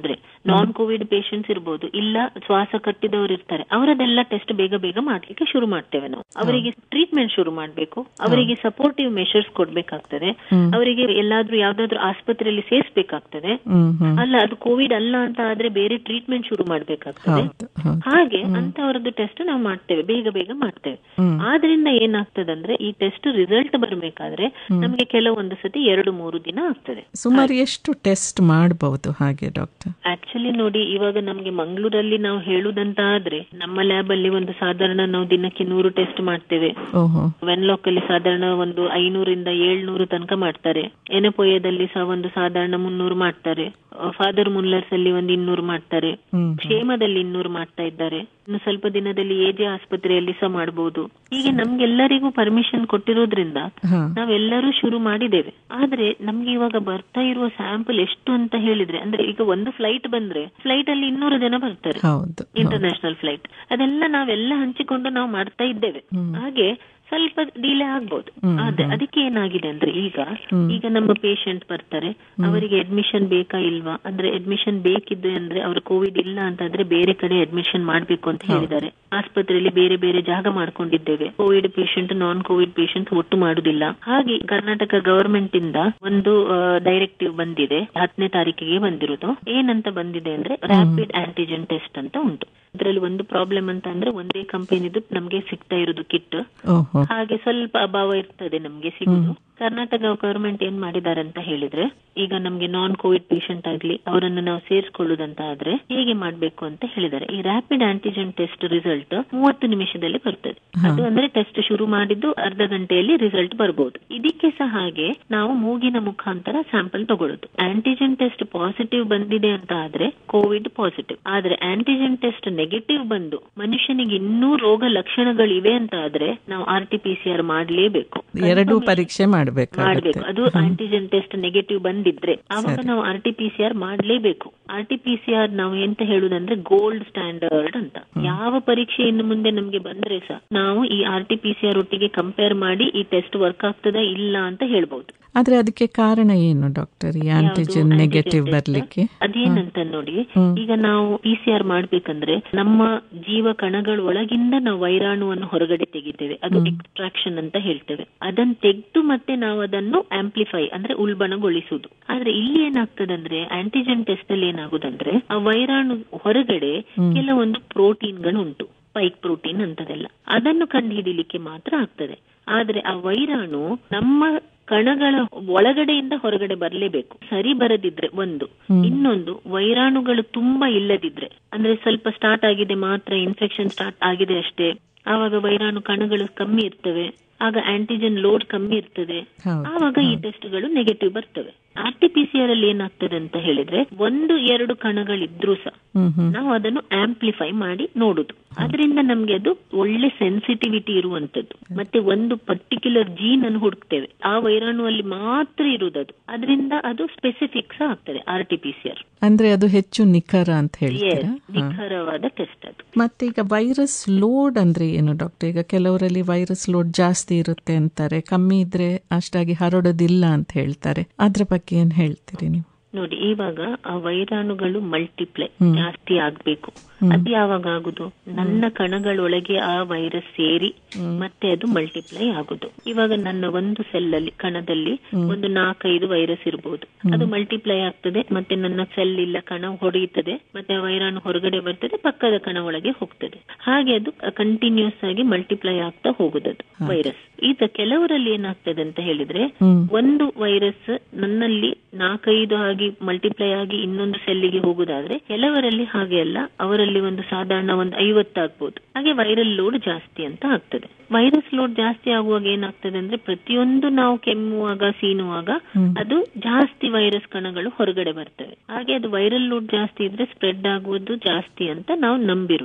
ನಾನ್ ಕೋವಿಡ್ ಪೇಷಂಟ್ಸ್ ಇರ್ಬೋದು ಇಲ್ಲ ಶ್ವಾಸ ಕಟ್ಟಿದವರು ಇರ್ತಾರೆ ಅವರದೆಲ್ಲ ಟೆಸ್ಟ್ ಬೇಗ ಬೇಗ ಮಾಡ್ಲಿಕ್ಕೆ ಶುರು ಮಾಡ್ತೇವೆ ನಾವು ಅವರಿಗೆ ಟ್ರೀಟ್ಮೆಂಟ್ ಶುರು ಮಾಡ್ಬೇಕು ಅವರಿಗೆ ಸಪೋರ್ಟಿವ್ ಮೆಷರ್ಸ್ ಕೊಡ್ಬೇಕಾಗ್ತದೆ ಅವರಿಗೆ ಎಲ್ಲಾದ್ರೂ ಯಾವ್ದಾದ್ರು ಆಸ್ಪತ್ರೆಯಲ್ಲಿ ಸೇರಿಸಬೇಕಾಗ್ತದೆ ಹ್ಮ್ ಹ್ಮ್ ಅಲ್ಲ ಅದು ಕೋವಿಡ್ ಅಲ್ಲ ಅಂತ ಆದ್ರೆ ಬೇರೆ ಟ್ರೀಟ್ಮೆಂಟ್ ಶುರು ಮಾಡ್ಬೇಕಾಗ್ತದೆ ಹೌದು ಹೌದು ಹಾಗೆ ಅಂತವರದ್ದು ಟೆಸ್ಟ್ ನಾವು ಮಾಡ್ತೇವೆ ಬೇಗ ಬೇಗ ಮಾಡ್ತೇವೆ ಹ್ಮ್. ಆದ್ರಿಂದ ಏನಾಗ್ತದಂದ್ರೆ ಈ ಟೆಸ್ಟ್ ರಿಸಲ್ಟ್ ಬರ್ಬೇಕಾದ್ರೆ ನಮ್ಗೆ ಕೆಲವೊಂದು ಸತಿ ಎರಡು ಮೂರು ದಿನ ಆಗ್ತದೆ ಸುಮಾರು ಎಷ್ಟು ಟೆಸ್ಟ್ ಮಾಡಬಹುದು ಹಾಗೆ ಡಾಕ್ಟರ್ ಆಕ್ಚುಲಿ ನೋಡಿ ಇವಾಗ ನಮ್ಗೆ ಮಂಗಳೂರಲ್ಲಿ ನಾವು ಹೇಳುದಂತ ಆದ್ರೆ ನಮ್ಮ ಲ್ಯಾಬ್ ಅಲ್ಲಿ ಒಂದು ಸಾಧಾರಣ ನಾವು ದಿನಕ್ಕೆ ನೂರು ಟೆಸ್ಟ್ ಮಾಡ್ತೇವೆ ಓಹೋ ವೆನ್ಲಾಕ್ ಅಲ್ಲಿ ಸಾಧಾರಣ ಒಂದು ಐನೂರಿಂದ ಏಳ್ನೂರು ತನಕ ಮಾಡ್ತಾರೆ ಎನಪೊಯ್ಯದಲ್ಲಿ ಸಹ ಒಂದು ಸಾಧಾರಣ ಮುನ್ನೂರು ಮಾಡ್ತಾರೆ ಫಾದರ್ ಮುಲ್ಲರ್ಸ್ ಅಲ್ಲಿ ಒಂದು ಇನ್ನೂರು ಮಾಡ್ತಾರೆ ಹ್ಮ್ ಕ್ಷೇಮದಲ್ಲಿ ಇನ್ನೂರು ಮಾಡ್ತಾ ಇದ್ದಾರೆ ಇನ್ನು ಸ್ವಲ್ಪ ದಿನದಲ್ಲಿ ಎಜೆ ಆಸ್ಪತ್ರೆಯಲ್ಲಿ ಸಹ ಮಾಡಬಹುದು ಹೀಗೆ ನಮ್ಗೆಲ್ಲರಿಗೂ ಪರ್ಮಿಷನ್ ಕೊಟ್ಟಿರೋದ್ರಿಂದ ಹಾ ನಾವೆಲ್ಲರೂ ಶುರು ಮಾಡಿದ್ದೇವೆ ಆದ್ರೆ ನಮ್ಗೆ ಇವಾಗ ಬರ್ತಾ ಇರುವ ಸ್ಯಾಂಪಲ್ ಎಷ್ಟು ಅಂತ ಹೇಳಿದ್ರೆ ಅಂದ್ರೆ ಈಗ ಒಂದು ಫ್ಲೈಟ್ ಬಂದ್ರೆ ಫ್ಲೈಟ್ ಅಲ್ಲಿ ಇನ್ನೂರು ಜನ ಬರ್ತಾರೆ ಹೌದು ಇಂಟರ್ನ್ಯಾಷನಲ್ ಫ್ಲೈಟ್ ಅದೆಲ್ಲ ನಾವೆಲ್ಲ ಹಂಚಿಕೊಂಡು ನಾವು ಮಾಡ್ತಾ ಇದ್ದೇವೆ ಹಾಗೆ ಸ್ವಲ್ಪ ಡಿಲೇ ಆಗ್ಬೋದು ಅದೇ ಅದಕ್ಕೆ ಏನಾಗಿದೆ ಅಂದ್ರೆ ಈಗ ಈಗ ನಮ್ಮ ಪೇಷಂಟ್ ಬರ್ತಾರೆ ಅವರಿಗೆ ಅಡ್ಮಿಷನ್ ಬೇಕಾ ಇಲ್ವಾ ಅಂದ್ರೆ ಅಡ್ಮಿಷನ್ ಬೇಕಿದ್ದು ಅಂದ್ರೆ ಅವ್ರು ಕೋವಿಡ್ ಇಲ್ಲ ಅಂತಂದ್ರೆ ಬೇರೆ ಕಡೆ ಅಡ್ಮಿಷನ್ ಮಾಡ್ಬೇಕು ಅಂತ ಹೇಳಿದ್ದಾರೆ ಆಸ್ಪತ್ರೆಯಲ್ಲಿ ಬೇರೆ ಬೇರೆ ಜಾಗ ಮಾಡ್ಕೊಂಡಿದ್ದೇವೆ covid patient non covid patient ಒಟ್ಟು ಮಾಡುದಿಲ್ಲ ಹಾಗೆ ಕರ್ನಾಟಕ ಗವರ್ಮೆಂಟ್ ಇಂದ ಒಂದು ಡೈರೆಕ್ಟಿವ್ ಬಂದಿದೆ ಹತ್ತನೇ ತಾರೀಕಿಗೆ ಬಂದಿರೋದು ಏನಂತ ಬಂದಿದೆ ಅಂದ್ರೆ ರ್ಯಾಪಿಡ್ ಆಂಟಿಜೆನ್ ಟೆಸ್ಟ್ ಅಂತ ಉಂಟು ಇದರಲ್ಲಿ ಒಂದು ಪ್ರಾಬ್ಲಮ್ ಅಂತ ಅಂದ್ರೆ ಒಂದೇ ಕಂಪನಿದು ನಮ್ಗೆ ಸಿಗ್ತಾ ಇರೋದು ಕಿಟ್ ಓಹೋ ಹಾಗೆ ಸ್ವಲ್ಪ ಅಭಾವ ಇರ್ತದೆ ನಮ್ಗೆ ಸಿಗುದು ಕರ್ನಾಟಕ ಗವರ್ಮೆಂಟ್ ಏನ್ ಮಾಡಿದ್ದಾರೆ ಅಂತ ಹೇಳಿದ್ರೆ ಈಗ ನಮ್ಗೆ ನಾನ್ ಕೋವಿಡ್ ಪೇಷಂಟ್ ಆಗ್ಲಿ ಅವರನ್ನು ನಾವು ಸೇರಿಸ್ಕೊಳ್ಳುದಂತ ಆದ್ರೆ ಹೇಗೆ ಮಾಡ್ಬೇಕು ಅಂತ ಹೇಳಿದ್ದಾರೆ ಈ ರ್ಯಾಪಿಡ್ ಆಂಟಿಜೆನ್ ಟೆಸ್ಟ್ ರಿಸಲ್ಟ್ ಮೂವತ್ತು ನಿಮಿಷದಲ್ಲಿ ಬರ್ತದೆ ಅದು ಅಂದ್ರೆ ಟೆಸ್ಟ್ ಶುರು ಮಾಡಿದ್ದು ಅರ್ಧ ಗಂಟೆಯಲ್ಲಿ ರಿಸಲ್ಟ್ ಬರಬಹುದು ಇದಕ್ಕೆ ಸಹ ಹಾಗೆ ನಾವು ಮೂಗಿನ ಮುಖಾಂತರ ಸ್ಯಾಂಪಲ್ ತಗೊಳ್ಳೋದು ಆಂಟಿಜೆನ್ ಟೆಸ್ಟ್ ಪಾಸಿಟಿವ್ ಬಂದಿದೆ ಅಂತ ಆದ್ರೆ ಕೋವಿಡ್ ಪಾಸಿಟಿವ್ ಆದ್ರೆ ಆಂಟಿಜೆನ್ ಟೆಸ್ಟ್ ನೆಗೆಟಿವ್ ಬಂದು ಮನುಷ್ಯನಿಗೆ ಇನ್ನೂ ರೋಗ ಲಕ್ಷಣಗಳಿವೆ ಅಂತ ಆದ್ರೆ ನಾವು R T P C R ಮಾಡ್ಲೇಬೇಕು ಎರಡೂ ಪರೀಕ್ಷೆ ಮಾಡ್ಬೇಕಾಗುತ್ತೆ ಮಾಡ್ಬೇಕು ಅದು ಆಂಟಿಜೆನ್ ಟೆಸ್ಟ್ ನೆಗೆಟಿವ್ ಬಂದಿದ್ರೆ ಆವಾಗ ನಾವು R T P C R ಮಾಡ್ಲೇಬೇಕು R T P C R ನಾವು ಎಂತ ಹೇಳುದಂದ್ರೆ ಗೋಲ್ಡ್ ಸ್ಟ್ಯಾಂಡರ್ಡ್ ಅಂತ ಯಾವ ಪರೀಕ್ಷೆ ಇನ್ನು ಮುಂದೆ ನಮ್ಗೆ ಬಂದ್ರೆ ಸಹ ನಾವು ಈ R T P C R ಒಟ್ಟಿಗೆ ಕಂಪೇರ್ ಮಾಡಿ ಈ ಟೆಸ್ಟ್ ವರ್ಕ್ ಆಗ್ತದಾ ಇಲ್ಲ ಅಂತ ಹೇಳ್ಬಹುದು ಆದ್ರೆ ಅದಕ್ಕೆ ಕಾರಣ ಏನು ಡಾಕ್ಟರ್ ಈ ಆಂಟಿಜೆನ್ ನೆಗೆಟಿವ್ ಬರ್ಲಿಕ್ಕೆ ಅದೇನಂತ ನೋಡಿ ಈಗ ನಾವು ಪಿ ಸಿ ಆರ್ ಮಾಡ್ಬೇಕಂದ್ರೆ ನಮ್ಮ ಜೀವ ಕಣಗಳ ಒಳಗಿಂದ ನಾವು ವೈರಾಣುವನ್ನು ಹೊರಗಡೆ ತೆಗಿತೇವೆ ಅದು ಎಕ್ಸ್ಟ್ರಾಕ್ಷನ್ ಅಂತ ಹೇಳ್ತೇವೆ ಅದನ್ನ ತೆಗೆದು ಮತ್ತೆ ನಾವು ಅದನ್ನು ಆಂಪ್ಲಿಫೈ ಅಂದ್ರೆ ಉಲ್ಬಣಗೊಳಿಸುವುದು ಆದ್ರೆ ಇಲ್ಲಿ ಏನಾಗ್ತದಂದ್ರೆ ಆಂಟಿಜೆನ್ ಟೆಸ್ಟ್ ಅಲ್ಲಿ ಏನಾಗುದಂದ್ರೆ ಆ ವೈರಾಣು ಹೊರಗಡೆ ಕೆಲವೊಂದು ಪ್ರೋಟೀನ್ಗಳು ಉಂಟು ಪೈಕ್ ಪ್ರೋಟೀನ್ ಅಂತದೆಲ್ಲ ಅದನ್ನು ಕಂಡುಹಿಡಿಲಿಕ್ಕೆ ಮಾತ್ರ ಆಗ್ತದೆ ಆದ್ರೆ ಆ ವೈರಾಣು ನಮ್ಮ ಕಣಗಳ ಒಳಗಡೆಯಿಂದ ಹೊರಗಡೆ ಬರಲೇಬೇಕು ಸರಿ ಬರದಿದ್ರೆ ಒಂದು ಇನ್ನೊಂದು ವೈರಾಣುಗಳು ತುಂಬಾ ಇಲ್ಲದಿದ್ರೆ ಅಂದ್ರೆ ಸ್ವಲ್ಪ ಸ್ಟಾರ್ಟ್ ಆಗಿದೆ ಮಾತ್ರ ಇನ್ಫೆಕ್ಷನ್ ಸ್ಟಾರ್ಟ್ ಆಗಿದೆ ಅಷ್ಟೇ ಆವಾಗ ವೈರಾಣು ಕಣಗಳು ಕಮ್ಮಿ ಇರ್ತವೆ ಆಗ ಆಂಟಿಜೆನ್ ಲೋಡ್ ಕಮ್ಮಿ ಇರ್ತದೆ ಹೌದು, ಆವಾಗ ಈ ಟೆಸ್ಟ್ಗಳು ನೆಗೆಟಿವ್ ಬರ್ತವೆ R T P C R ಅಲ್ಲಿ ಏನಾಗ್ತದೆ ಅಂತ ಹೇಳಿದ್ರೆ ಒಂದು ಎರಡು ಕಣಗಳಿದ್ರೂ ಸಹ ಹ್ಮ್ ಹ್ಮ್ ನಾವು ಅದನ್ನು ಆಂಪ್ಲಿಫೈ ಮಾಡಿ ನೋಡುದು ಅದರಿಂದ ನಮ್ಗೆ ಅದು ಒಳ್ಳೆ ಸೆನ್ಸಿಟಿವಿಟಿ ಇರುವಂತದ್ದು ಮತ್ತೆ ಒಂದು ಪರ್ಟಿಕ್ಯುಲರ್ ಜೀನ್ ಅನ್ನು ಹುಡುಕ್ತೇವೆ ಆ ವೈರಾಣು ಅಲ್ಲಿ ಮಾತ್ರ ಇರುವುದು ಅದರಿಂದ ಅದು ಸ್ಪೆಸಿಫಿಕ್ಸ್ ಆಗ್ತದೆ R T P C R ಅಂದ್ರೆ ಅದು ಹೆಚ್ಚು ನಿಖರ ಅಂತ ಹೇಳ್ತೀರಾ ನಿಖರವಾದ ಟೆಸ್ಟ್ ಅದು ಮತ್ತೆ ಈಗ ವೈರಸ್ ಲೋಡ್ ಅಂದ್ರೆ ಏನು ಡಾಕ್ಟರ್ ಈಗ ಕೆಲವರಲ್ಲಿ ವೈರಸ್ ಲೋಡ್ ಜಾಸ್ತಿ ಇರುತ್ತೆ ಅಂತಾರೆ ಕಮ್ಮಿ ಇದ್ರೆ ಅಷ್ಟಾಗಿ ಹರಡೋದಿಲ್ಲ ಅಂತ ಹೇಳ್ತಾರೆ ಅದ್ರ ಬಗ್ಗೆ ಏನ್ ಹೇಳ್ತೀರಿ ನೀವು ನೋಡಿ ಇವಾಗ ಆ ವೈರಾಣುಗಳು ಮಲ್ಟಿಪ್ಲೈ ಜಾಸ್ತಿ ಆಗ್ಬೇಕು ಅದು ಯಾವಾಗ ಆಗುದು ನನ್ನ ಕಣಗಳೊಳಗೆ ಆ ವೈರಸ್ ಸೇರಿ ಮತ್ತೆ ಅದು ಮಲ್ಟಿಪ್ಲೈ ಆಗುದು ಇವಾಗ ನನ್ನ ಒಂದು ಸೆಲ್ ಅಲ್ಲಿ ಕಣದಲ್ಲಿ ಒಂದು ನಾಲ್ಕೈದು ವೈರಸ್ ಇರಬಹುದು ಅದು ಮಲ್ಟಿಪ್ಲೈ ಆಗ್ತದೆ ಮತ್ತೆ ನನ್ನ ಸೆಲ್ ಇಲ್ಲ ಕಣ ಹೊಡೆಯುತ್ತದೆ ಮತ್ತೆ ಆ ವೈರಾಣು ಹೊರಗಡೆ ಬರ್ತದೆ ಪಕ್ಕದ ಕಣ ಒಳಗೆ ಹೋಗ್ತದೆ ಹಾಗೆ ಅದು ಕಂಟಿನ್ಯೂಸ್ ಆಗಿ ಮಲ್ಟಿಪ್ಲೈ ಆಗ್ತಾ ಹೋಗುದದು ವೈರಸ್ ಈಗ ಕೆಲವರಲ್ಲಿ ಏನಾಗ್ತದೆ ಅಂತ ಹೇಳಿದ್ರೆ ಒಂದು ವೈರಸ್ ನನ್ನಲ್ಲಿ ನಾಲ್ಕೈದು ಆಗಿ ಮಲ್ಟಿಪ್ಲೈ ಆಗಿ ಇನ್ನೊಂದು ಸೆಲ್ಲಿಗೆ ಹೋಗುದಾದ್ರೆ ಕೆಲವರಲ್ಲಿ ಹಾಗೆ ಅಲ್ಲ ಅವರಲ್ಲಿ ಒಂದು ಸಾಧಾರಣ ಒಂದು ಐವತ್ತಾಗ್ಬೋದು ಹಾಗೆ ವೈರಲ್ ಲೋಡ್ ಜಾಸ್ತಿ ಅಂತ ಆಗ್ತದೆ ವೈರಸ್ ಲೋಡ್ ಜಾಸ್ತಿ ಆಗುವಾಗ ಏನಾಗ್ತದೆ ಅಂದ್ರೆ ಪ್ರತಿಯೊಂದು ನಾವು ಕೆಮ್ಮುವಾಗ ಸೀನುವಾಗ ಅದು ಜಾಸ್ತಿ ವೈರಸ್ ಕಣಗಳು ಹೊರಗಡೆ ಬರ್ತವೆ ಹಾಗೆ ಅದು ವೈರಲ್ ಲೋಡ್ ಜಾಸ್ತಿ ಇದ್ರೆ ಸ್ಪ್ರೆಡ್ ಆಗುವುದು ಜಾಸ್ತಿ ಅಂತ ನಾವು ನಂಬಿರೋದು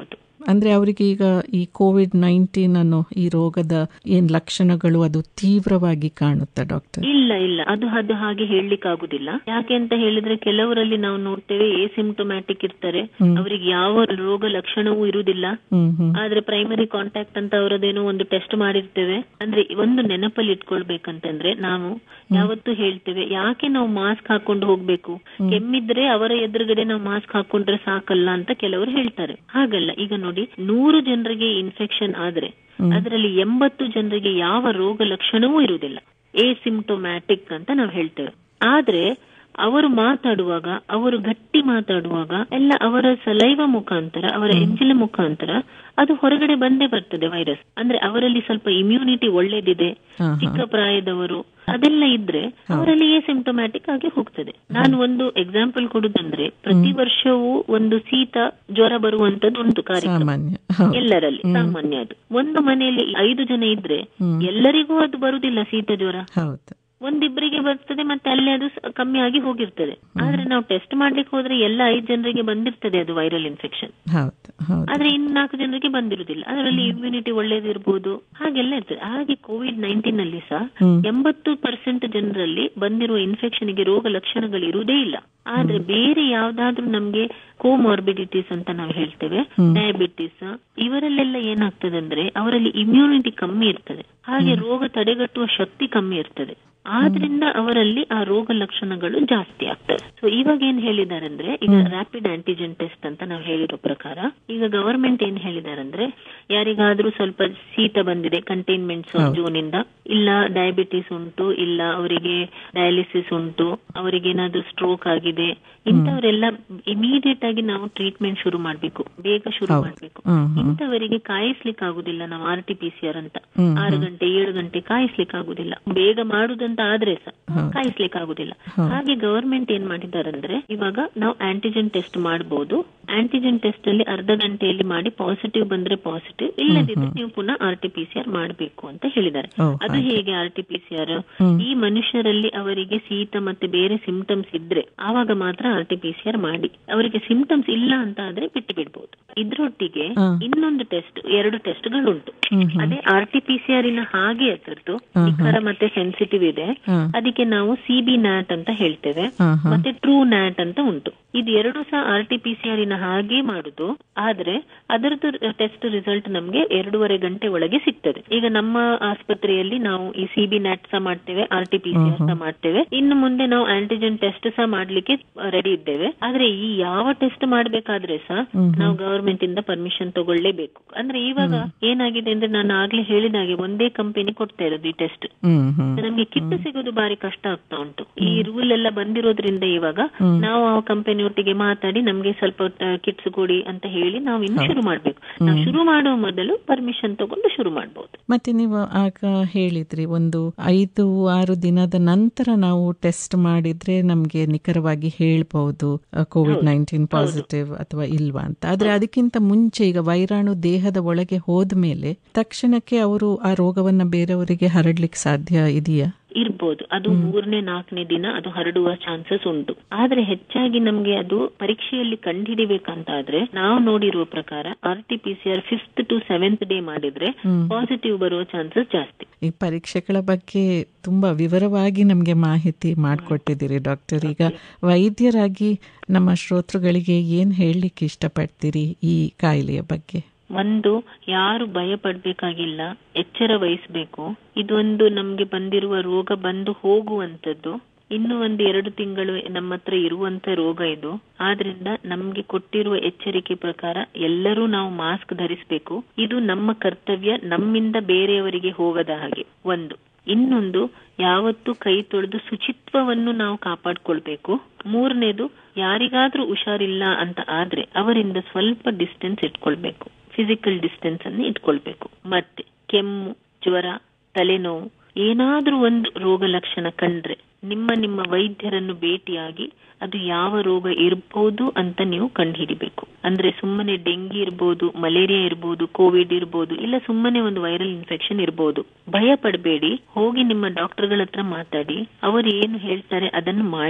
ಅಂದ್ರೆ ಅವರಿಗೆ ಈಗ ಈ ಕೋವಿಡ್ ನೈನ್ಟೀನ್ ಅನ್ನೋ ಈ ರೋಗದ ಏನ್ ಲಕ್ಷಣಗಳು ಅದು ತೀವ್ರವಾಗಿ ಕಾಣುತ್ತಾ ಡಾಕ್ಟರ್ ಇಲ್ಲ ಇಲ್ಲ ಅದು ಅದು ಹಾಗೆ ಹೇಳಲಿಕ್ಕೆ ಆಗುದಿಲ್ಲ ಯಾಕೆ ಅಂತ ಹೇಳಿದ್ರೆ ಕೆಲವರಲ್ಲಿ ನಾವು ನೋಡ್ತೇವೆ ಸಿಂಪ್ಟೊಮ್ಯಾಟಿಕ್ ಇರ್ತಾರೆ ಅವರಿಗೆ ಯಾವ ರೋಗ ಲಕ್ಷಣವೂ ಇರುವುದಿಲ್ಲ ಹ್ಮ್ ಹ್ಮ್ ಆದ್ರೆ ಪ್ರೈಮರಿ ಕಾಂಟ್ಯಾಕ್ಟ್ ಅಂತ ಅವರದೇನೋ ಒಂದು ಟೆಸ್ಟ್ ಮಾಡಿರ್ತೇವೆ ಅಂದ್ರೆ ಒಂದು ನೆನಪಲ್ಲಿ ಇಟ್ಕೊಳ್ಬೇಕಂತಂದ್ರೆ ನಾವು ಯಾವತ್ತೂ ಹೇಳ್ತೇವೆ ಯಾಕೆ ನಾವು ಮಾಸ್ಕ್ ಹಾಕೊಂಡು ಹೋಗ್ಬೇಕು ಕೆಮ್ಮಿದ್ರೆ ಅವರ ಎದುರುಗಡೆ ನಾವು ಮಾಸ್ಕ್ ಹಾಕೊಂಡ್ರೆ ಸಾಕಲ್ಲ ಅಂತ ಕೆಲವರು ಹೇಳ್ತಾರೆ ಹಾಗಲ್ಲ ಈಗ ನೋಡಿ ನೂರು ಜನರಿಗೆ ಇನ್ಫೆಕ್ಷನ್ ಆದ್ರೆ ಅದರಲ್ಲಿ ಎಂಬತ್ತು ಜನರಿಗೆ ಯಾವ ರೋಗ ಲಕ್ಷಣವೂ ಇರುವುದಿಲ್ಲ ಸಿಂಪ್ಟೊಮ್ಯಾಟಿಕ್ ಅಂತ ನಾವು ಹೇಳ್ತೇವೆ ಆದ್ರೆ ಅವರು ಮಾತಾಡುವಾಗ ಅವರು ಗಟ್ಟಿ ಮಾತಾಡುವಾಗ ಎಲ್ಲ ಅವರ ಸಲೈವ ಮುಖಾಂತರ ಅವರ ಎಂಜಿಲ ಮುಖಾಂತರ ಅದು ಹೊರಗಡೆ ಬಂದೇ ಬರ್ತದೆ ವೈರಸ್ ಅಂದ್ರೆ ಅವರಲ್ಲಿ ಸ್ವಲ್ಪ ಇಮ್ಯುನಿಟಿ ಒಳ್ಳೇದಿದೆ ಹಾ, ಚಿಕ್ಕ ಪ್ರಾಯದವರು ಅದೆಲ್ಲ ಇದ್ರೆ ಅವರಲ್ಲಿ ಸಿಂಪ್ಟೊಮ್ಯಾಟಿಕ್ ಆಗಿ ಹೋಗ್ತದೆ ನಾನು ಒಂದು ಎಕ್ಸಾಂಪಲ್ ಕೊಡುದಂದ್ರೆ ಪ್ರತಿ ವರ್ಷವೂ ಒಂದು ಶೀತ ಜ್ವರ ಬರುವಂತದ್ದು ಉಂಟು ಕಾರ್ಯಕ್ರಮ ಸಾಮಾನ್ಯ ಹೌದು. ಎಲ್ಲರಲ್ಲಿ ಸಾಮಾನ್ಯ ಅದು ಒಂದು ಮನೆಯಲ್ಲಿ ಐದು ಜನ ಇದ್ರೆ ಎಲ್ಲರಿಗೂ ಅದು ಬರುದಿಲ್ಲ ಶೀತ ಜ್ವರ ಹೌದು ಒಂದಿಬ್ಬರಿಗೆ ಬರ್ತದೆ ಮತ್ತೆ ಅಲ್ಲಿ ಅದು ಸ- ಕಮ್ಮಿ ಆಗಿ ಹೋಗಿರ್ತದೆ ಆದ್ರೆ ನಾವು ಟೆಸ್ಟ್ ಮಾಡ್ಲಿಕ್ಕೆ ಹೋದ್ರೆ ಎಲ್ಲ ಐದು ಜನರಿಗೆ ಬಂದಿರ್ತದೆ ಅದು ವೈರಲ್ ಇನ್ಫೆಕ್ಷನ್ ಹೌದು ಹೌದು ಆದ್ರೆ ಇನ್ನು ನಾಲ್ಕು ಜನರಿಗೆ ಬಂದಿರುವುದಿಲ್ಲ ಅದರಲ್ಲಿ ಇಮ್ಯುನಿಟಿ ಒಳ್ಳೇದಿರ್ಬೋದು ಹಾಗೆಲ್ಲ ಇರ್ತದೆ ಹಾಗೆ ಕೋವಿಡ್ ನೈನ್ಟೀನ್ ನಲ್ಲಿ ಸಹ ಎಂಬತ್ತು ಪರ್ಸೆಂಟ್ ಜನರಲ್ಲಿ ಬಂದಿರುವ ಇನ್ಫೆಕ್ಷನ್ ಗೆ ರೋಗ ಲಕ್ಷಣಗಳು ಇರುವುದೇ ಇಲ್ಲ ಆದ್ರೆ ಬೇರೆ ಯಾವ್ದಾದ್ರೂ ನಮ್ಗೆ ಕೋಮಾರ್ಬಿಡಿಟೀಸ್ ಅಂತ ನಾವು ಹೇಳ್ತೇವೆ ಡಯಾಬಿಟಿಸ್ ಇವರಲ್ಲೆಲ್ಲ ಏನಾಗ್ತದೆ ಅಂದ್ರೆ ಅವರಲ್ಲಿ ಇಮ್ಯುನಿಟಿ ಕಮ್ಮಿ ಇರ್ತದೆ ಹಾಗೆ ರೋಗ ತಡೆಗಟ್ಟುವ ಶಕ್ತಿ ಕಮ್ಮಿ ಇರ್ತದೆ ಆದ್ರಿಂದ ಅವರಲ್ಲಿ ಆ ರೋಗ ಲಕ್ಷಣಗಳು ಜಾಸ್ತಿ ಆಗ್ತದೆ ಸೊ ಇವಾಗ ಏನ್ ಹೇಳಿದ್ದಾರೆ ಅಂದ್ರೆ ಈಗ ರ್ಯಾಪಿಡ್ ಆಂಟಿಜೆನ್ ಟೆಸ್ಟ್ ಅಂತ ನಾವು ಹೇಳಿರೋ ಪ್ರಕಾರ ಈಗ ಗವರ್ಮೆಂಟ್ ಏನ್ ಹೇಳಿದ್ದಾರೆ ಅಂದ್ರೆ ಯಾರಿಗಾದ್ರೂ ಸ್ವಲ್ಪ ಶೀತ ಬಂದಿದೆ ಕಂಟೈನ್ಮೆಂಟ್ ಝೋನ್ ಇಂದ ಇಲ್ಲ ಡಯಾಬಿಟಿಸ್ ಉಂಟು ಇಲ್ಲ ಅವರಿಗೆ ಡಯಾಲಿಸಿಸ್ ಉಂಟು ಅವರಿಗೆ ಏನಾದ್ರೂ ಸ್ಟ್ರೋಕ್ ಆಗಿದೆ ಇಂಥವರೆಲ್ಲ ಇಮಿಡಿಯೇಟ್ ಆಗಿ ನಾವು ಟ್ರೀಟ್ಮೆಂಟ್ ಶುರು ಮಾಡ್ಬೇಕು ಬೇಗ ಶುರು ಮಾಡ್ಬೇಕು ಹ್ಮ್ ಇಂಥವರಿಗೆ ಕಾಯಿಸ್ಲಿಕ್ಕೆ ಆಗುದಿಲ್ಲ ನಾವು R T P C R ಅಂತ ಆರು ಗಂಟೆ ಏಳು ಗಂಟೆ ಕಾಯಿಸ್ಲಿಕ್ಕೆ ಆಗುದಿಲ್ಲ ಬೇಗ ಮಾಡುದಂತ ಆದ್ರೆ ಸಹ ಕಾಯಿಸ್ಲಿಕ್ಕೆ ಆಗುದಿಲ್ಲ ಹಾಗೆ ಗವರ್ಮೆಂಟ್ ಏನ್ ಮಾಡಿದಾರಂದ್ರೆ ಇವಾಗ ನಾವು ಆಂಟಿಜೆನ್ ಟೆಸ್ಟ್ ಮಾಡಬಹುದು ಆಂಟಿಜೆನ್ ಟೆಸ್ಟ್ ಅಲ್ಲಿ ಅರ್ಧ ಗಂಟೆಯಲ್ಲಿ ಮಾಡಿ ಪಾಸಿಟಿವ್ ಬಂದ್ರೆ ಪಾಸಿಟಿವ್ ಇಲ್ಲದಿದ್ರೆ ನೀವು ಪುನಃ R T P C R ಮಾಡಬೇಕು ಅಂತ ಹೇಳಿದ್ದಾರೆ ಓ, ಅದು ಹೇಗೆ R T P C R ಈ ಮನುಷ್ಯರಲ್ಲಿ ಅವರಿಗೆ ಶೀತ ಮತ್ತೆ ಬೇರೆ ಸಿಂಪ್ಟಮ್ಸ್ ಇದ್ರೆ ಆವಾಗ ಮಾತ್ರ R T P C R ಮಾಡಿ ಅವರಿಗೆ ಸಿಂಪ್ಟಮ್ಸ್ ಇಲ್ಲ ಅಂತ ಆದ್ರೆ ಬಿಟ್ಟು ಬಿಡ್ಬೋದು ಇದ್ರೊಟ್ಟಿಗೆ ಇನ್ನೊಂದು ಟೆಸ್ಟ್ ಎರಡು ಟೆಸ್ಟ್ ಗಳುಂಟು ಅದೇ R T P C R ಇನ ಹಾಗೆ ಅದರದ್ದು ನಿಖರ ಮತ್ತೆ ಸೆನ್ಸಿಟಿವ್ ಇದೆ ಹಾ. ಅದಕ್ಕೆ ನಾವು ಸಿ ಬಿ ನ್ಯಾಟ್ ಅಂತ ಹೇಳ್ತೇವೆ ಹಾ, ಹಾ. ಮತ್ತೆ ಟ್ರೂ ನ್ಯಾಟ್ ಅಂತ ಉಂಟು ಇದು ಎರಡು ಸಹ R T P C R ಇನ ಹಾಗೆ ಮಾಡುದು ಆದ್ರೆ ಅದರದ್ದು ಟೆಸ್ಟ್ ರಿಸಲ್ಟ್ ನಮ್ಗೆ ಎರಡೂವರೆ ಗಂಟೆ ಒಳಗೆ ಸಿಗ್ತದೆ ಈಗ ನಮ್ಮ ಆಸ್ಪತ್ರೆಯಲ್ಲಿ ನಾವು ಈ ಸಿ ಬಿ ನ್ಯಾಟ್ ಸಹ ಮಾಡ್ತೇವೆ R T P C R ಸಹ ಮಾಡ್ತೇವೆ ಇನ್ನು ಮುಂದೆ ನಾವು ಆಂಟಿಜೆನ್ ಟೆಸ್ಟ್ ಸಹ ಮಾಡ್ಲಿಕ್ಕೆ ರೆಡಿ ಇದ್ದೇವೆ ಆದ್ರೆ ಈ ಯಾವ ಟೆಸ್ಟ್ ಮಾಡ್ಬೇಕಾದ್ರೆ ಸಹ ನಾವು ಗವರ್ಮೆಂಟ್ ಇಂದ ಪರ್ಮಿಷನ್ ತಗೊಳ್ಳೇಬೇಕು ಅಂದ್ರೆ ಇವಾಗ ಏನಾಗಿದೆ ಅಂದ್ರೆ ನಾನು ಆಗ್ಲೇ ಹೇಳಿದ ಹಾಗೆ ಒಂದೇ ಕಂಪನಿ ಕೊಡ್ತಾ ಇರೋದು ಈ ಟೆಸ್ಟ್ ಹ್ಮ್ ಹ್ಮ್ ನಮ್ಗೆ ಕಿಟ್ ಸಿಗೋದು ಬಾರಿ ಕಷ್ಟ ಆಗ್ತಾ ಉಂಟು ಈ ರೂಲ್ ಎಲ್ಲ ಬಂದಿರೋದ್ರಿಂದ ಇವಾಗ ನಾವು ಆ ಕಂಪನಿ ಒಟ್ಟಿಗೆ ಮಾತಾಡಿ ನಮ್ಗೆ ಸ್ವಲ್ಪ ಕಿಟ್ಸ್ ಕೊಡಿ ಅಂತ ಹೇಳಿ ನಾವು ಇನ್ನು ಶುರು ಮಾಡ್ಬೇಕು ನಾವು ಶುರು ಮಾಡುವ ಮೊದಲು ಪರ್ಮಿಷನ್ ತಗೊಂಡು ಶುರು ಮಾಡ್ಬೋದು ಮತ್ತೆ ನೀವು ಆಗ ಹೇಳಿದ್ರಿ ಒಂದು ಐದು ಆರು ದಿನದ ನಂತರ ನಾವು ಟೆಸ್ಟ್ ಮಾಡಿದ್ರೆ ನಮ್ಗೆ ನಿಖರವಾಗಿ ಹೇಳ್ಬಹುದು ಕೋವಿಡ್ ನೈನ್ಟೀನ್ ಪಾಸಿಟಿವ್ ಅಥವಾ ಇಲ್ವಾ ಅಂತ ಆದ್ರೆ ಅದಕ್ಕಿಂತ ಮುಂಚೆ ಈಗ ವೈರಾಣು ದೇಹದ ಒಳಗೆ ಹೋದ್ಮೇಲೆ ತಕ್ಷಣಕ್ಕೆ ಅವರು ಆ ರೋಗವನ್ನ ಬೇರೆಯವರಿಗೆ ಹರಡ್ಲಿಕ್ಕೆ ಸಾಧ್ಯ ಇದೆಯಾ ಇರ್ಬೋದು ಅದು ಮೂರನೇ ನಾಲ್ಕನೇ ದಿನ ಅದು ಹರಡುವ ಚಾನ್ಸಸ್ ಉಂಟು ಆದ್ರೆ ಹೆಚ್ಚಾಗಿ ನಮ್ಗೆ ಅದು ಪರೀಕ್ಷೆಯಲ್ಲಿ ಕಂಡುಹಿಡಿಬೇಕಂತ ಆದ್ರೆ ನಾವು ನೋಡಿರುವ ಪ್ರಕಾರ R T P C R fifth to seventh day ಮಾಡಿದ್ರೆ ಪಾಸಿಟಿವ್ ಬರುವ ಚಾನ್ಸಸ್ ಜಾಸ್ತಿ ಈ ಪರೀಕ್ಷೆಗಳ ಬಗ್ಗೆ ತುಂಬಾ ವಿವರವಾಗಿ ನಮಗೆ ಮಾಹಿತಿ ಮಾಡಿಕೊಟ್ಟಿದ್ದೀರಿ ಡಾಕ್ಟರ್ ಈಗ ವೈದ್ಯರಾಗಿ ನಮ್ಮ ಶ್ರೋತೃಗಳಿಗೆ ಏನ್ ಹೇಳಲಿಕ್ಕೆ ಇಷ್ಟಪಡ್ತೀರಿ ಈ ಕಾಯಿಲೆಯ ಬಗ್ಗೆ ಒಂದು ಯಾರು ಭಯ ಪಡ್ಬೇಕಾಗಿಲ್ಲ ಎಚ್ಚರ ವಹಿಸ್ಬೇಕು ಇದೊಂದು ನಮ್ಗೆ ಬಂದಿರುವ ರೋಗ ಬಂದು ಹೋಗುವಂತದ್ದು ಇನ್ನು ಒಂದು ಎರಡು ತಿಂಗಳು ನಮ್ಮ ಹತ್ರ ಇರುವಂತ ರೋಗ ಇದು ಆದ್ರಿಂದ ನಮ್ಗೆ ಕೊಟ್ಟಿರುವ ಎಚ್ಚರಿಕೆ ಪ್ರಕಾರ ಎಲ್ಲರೂ ನಾವು ಮಾಸ್ಕ್ ಧರಿಸಬೇಕು ಇದು ನಮ್ಮ ಕರ್ತವ್ಯ ನಮ್ಮಿಂದ ಬೇರೆಯವರಿಗೆ ಹೋಗದ ಹಾಗೆ ಒಂದು ಇನ್ನೊಂದು ಯಾವತ್ತು ಕೈ ತೊಳೆದು ಶುಚಿತ್ವವನ್ನು ನಾವು ಕಾಪಾಡ್ಕೊಳ್ಬೇಕು ಮೂರನೇದು ಯಾರಿಗಾದ್ರೂ ಹುಷಾರಿಲ್ಲ ಅಂತ ಆದ್ರೆ ಅವರಿಂದ ಸ್ವಲ್ಪ ಡಿಸ್ಟೆನ್ಸ್ ಇಟ್ಕೊಳ್ಬೇಕು ಫಿಸಿಕಲ್ ಡಿಸ್ಟೆನ್ಸ್ ಅನ್ನು ಇಟ್ಕೊಳ್ಬೇಕು ಮತ್ತೆ ಕೆಮ್ಮು ಜ್ವರ ತಲೆನೋವು ಏನಾದ್ರೂ ಒಂದು ರೋಗ ಲಕ್ಷಣ ಕಂಡ್ರೆ ನಿಮ್ಮ ನಿಮ್ಮ ವೈದ್ಯರನ್ನು ಭೇಟಿಯಾಗಿ ಅದು ಯಾವ ರೋಗ ಇರ್ಬೋದು ಅಂತ ನೀವು ಕಂಡುಹಿಡಿಬೇಕು ಅಂದ್ರೆ ಸುಮ್ಮನೆ ಡೆಂಗಿ ಇರ್ಬೋದು ಮಲೇರಿಯಾ ಇರ್ಬೋದು ಕೋವಿಡ್ ಇರ್ಬೋದು ಇಲ್ಲ ಸುಮ್ಮನೆ ಒಂದು ವೈರಲ್ ಇನ್ಫೆಕ್ಷನ್ ಇರ್ಬೋದು ಭಯ ಪಡಬೇಡಿ ಹೋಗಿ ನಿಮ್ಮ ಡಾಕ್ಟರ್ಗಳ ಹತ್ರ ಮಾತಾಡಿ ಅವರು ಏನು ಹೇಳ್ತಾರೆ ಅದನ್ನು ಮಾಡಿ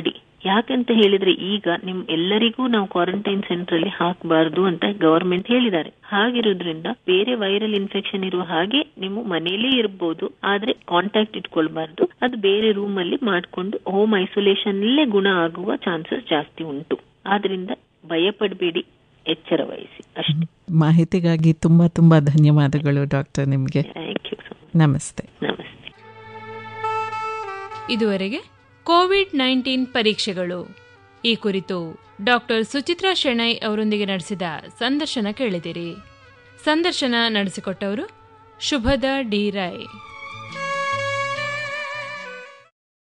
ಯಾಕಂತ ಹೇಳಿದ್ರೆ ಈಗ ನಿಮ್ ಎಲ್ಲರಿಗೂ ನಾವು ಕ್ವಾರಂಟೈನ್ ಸೆಂಟರ್ ಅಲ್ಲಿ ಹಾಕಬಾರ್ದು ಅಂತ ಗವರ್ಮೆಂಟ್ ಹೇಳಿದ್ದಾರೆ ಹಾಗಿರೋದ್ರಿಂದ ಬೇರೆ ವೈರಲ್ ಇನ್ಫೆಕ್ಷನ್ ಇರುವ ಹಾಗೆ ನೀವು ಮನೆಯಲ್ಲೇ ಇರ್ಬೋದು ಆದ್ರೆ ಕಾಂಟ್ಯಾಕ್ಟ್ ಇಟ್ಕೊಳ್ಬಾರ್ದು ಅದು ಬೇರೆ ರೂಮ್ ಅಲ್ಲಿ ಮಾಡ್ಕೊಂಡು ಹೋಮ್ ಐಸೋಲೇಷನ್ ಅಲ್ಲೇ ಗುಣ ಆಗುವ ಚಾನ್ಸಸ್ ಜಾಸ್ತಿ ಉಂಟು ಆದ್ರಿಂದ ಭಯಪಡಬೇಡಿ ಎಚ್ಚರ ವಹಿಸಿ ಅಷ್ಟೇ ಮಾಹಿತಿಗಾಗಿ ತುಂಬ ತುಂಬ ಧನ್ಯವಾದಗಳು ಡಾಕ್ಟರ್ ನಿಮಗೆ ಥ್ಯಾಂಕ್ ಯು ನಮಸ್ತೆ ನಮಸ್ತೆ ಇದುವರೆಗೆ ಕೋವಿಡ್ ನೈನ್ಟೀನ್ ಪರೀಕ್ಷೆಗಳು ಈ ಕುರಿತು ಡಾಕ್ಟರ್ ಸುಚಿತ್ರಾ ಶೆಣೈ ಅವರೊಂದಿಗೆ ನಡೆಸಿದ ಸಂದರ್ಶನ ಕೇಳಿದಿರಿ ಸಂದರ್ಶನ ನಡೆಸಿಕೊಟ್ಟವರು ಶುಭದ ಡಿ ರಾಯ್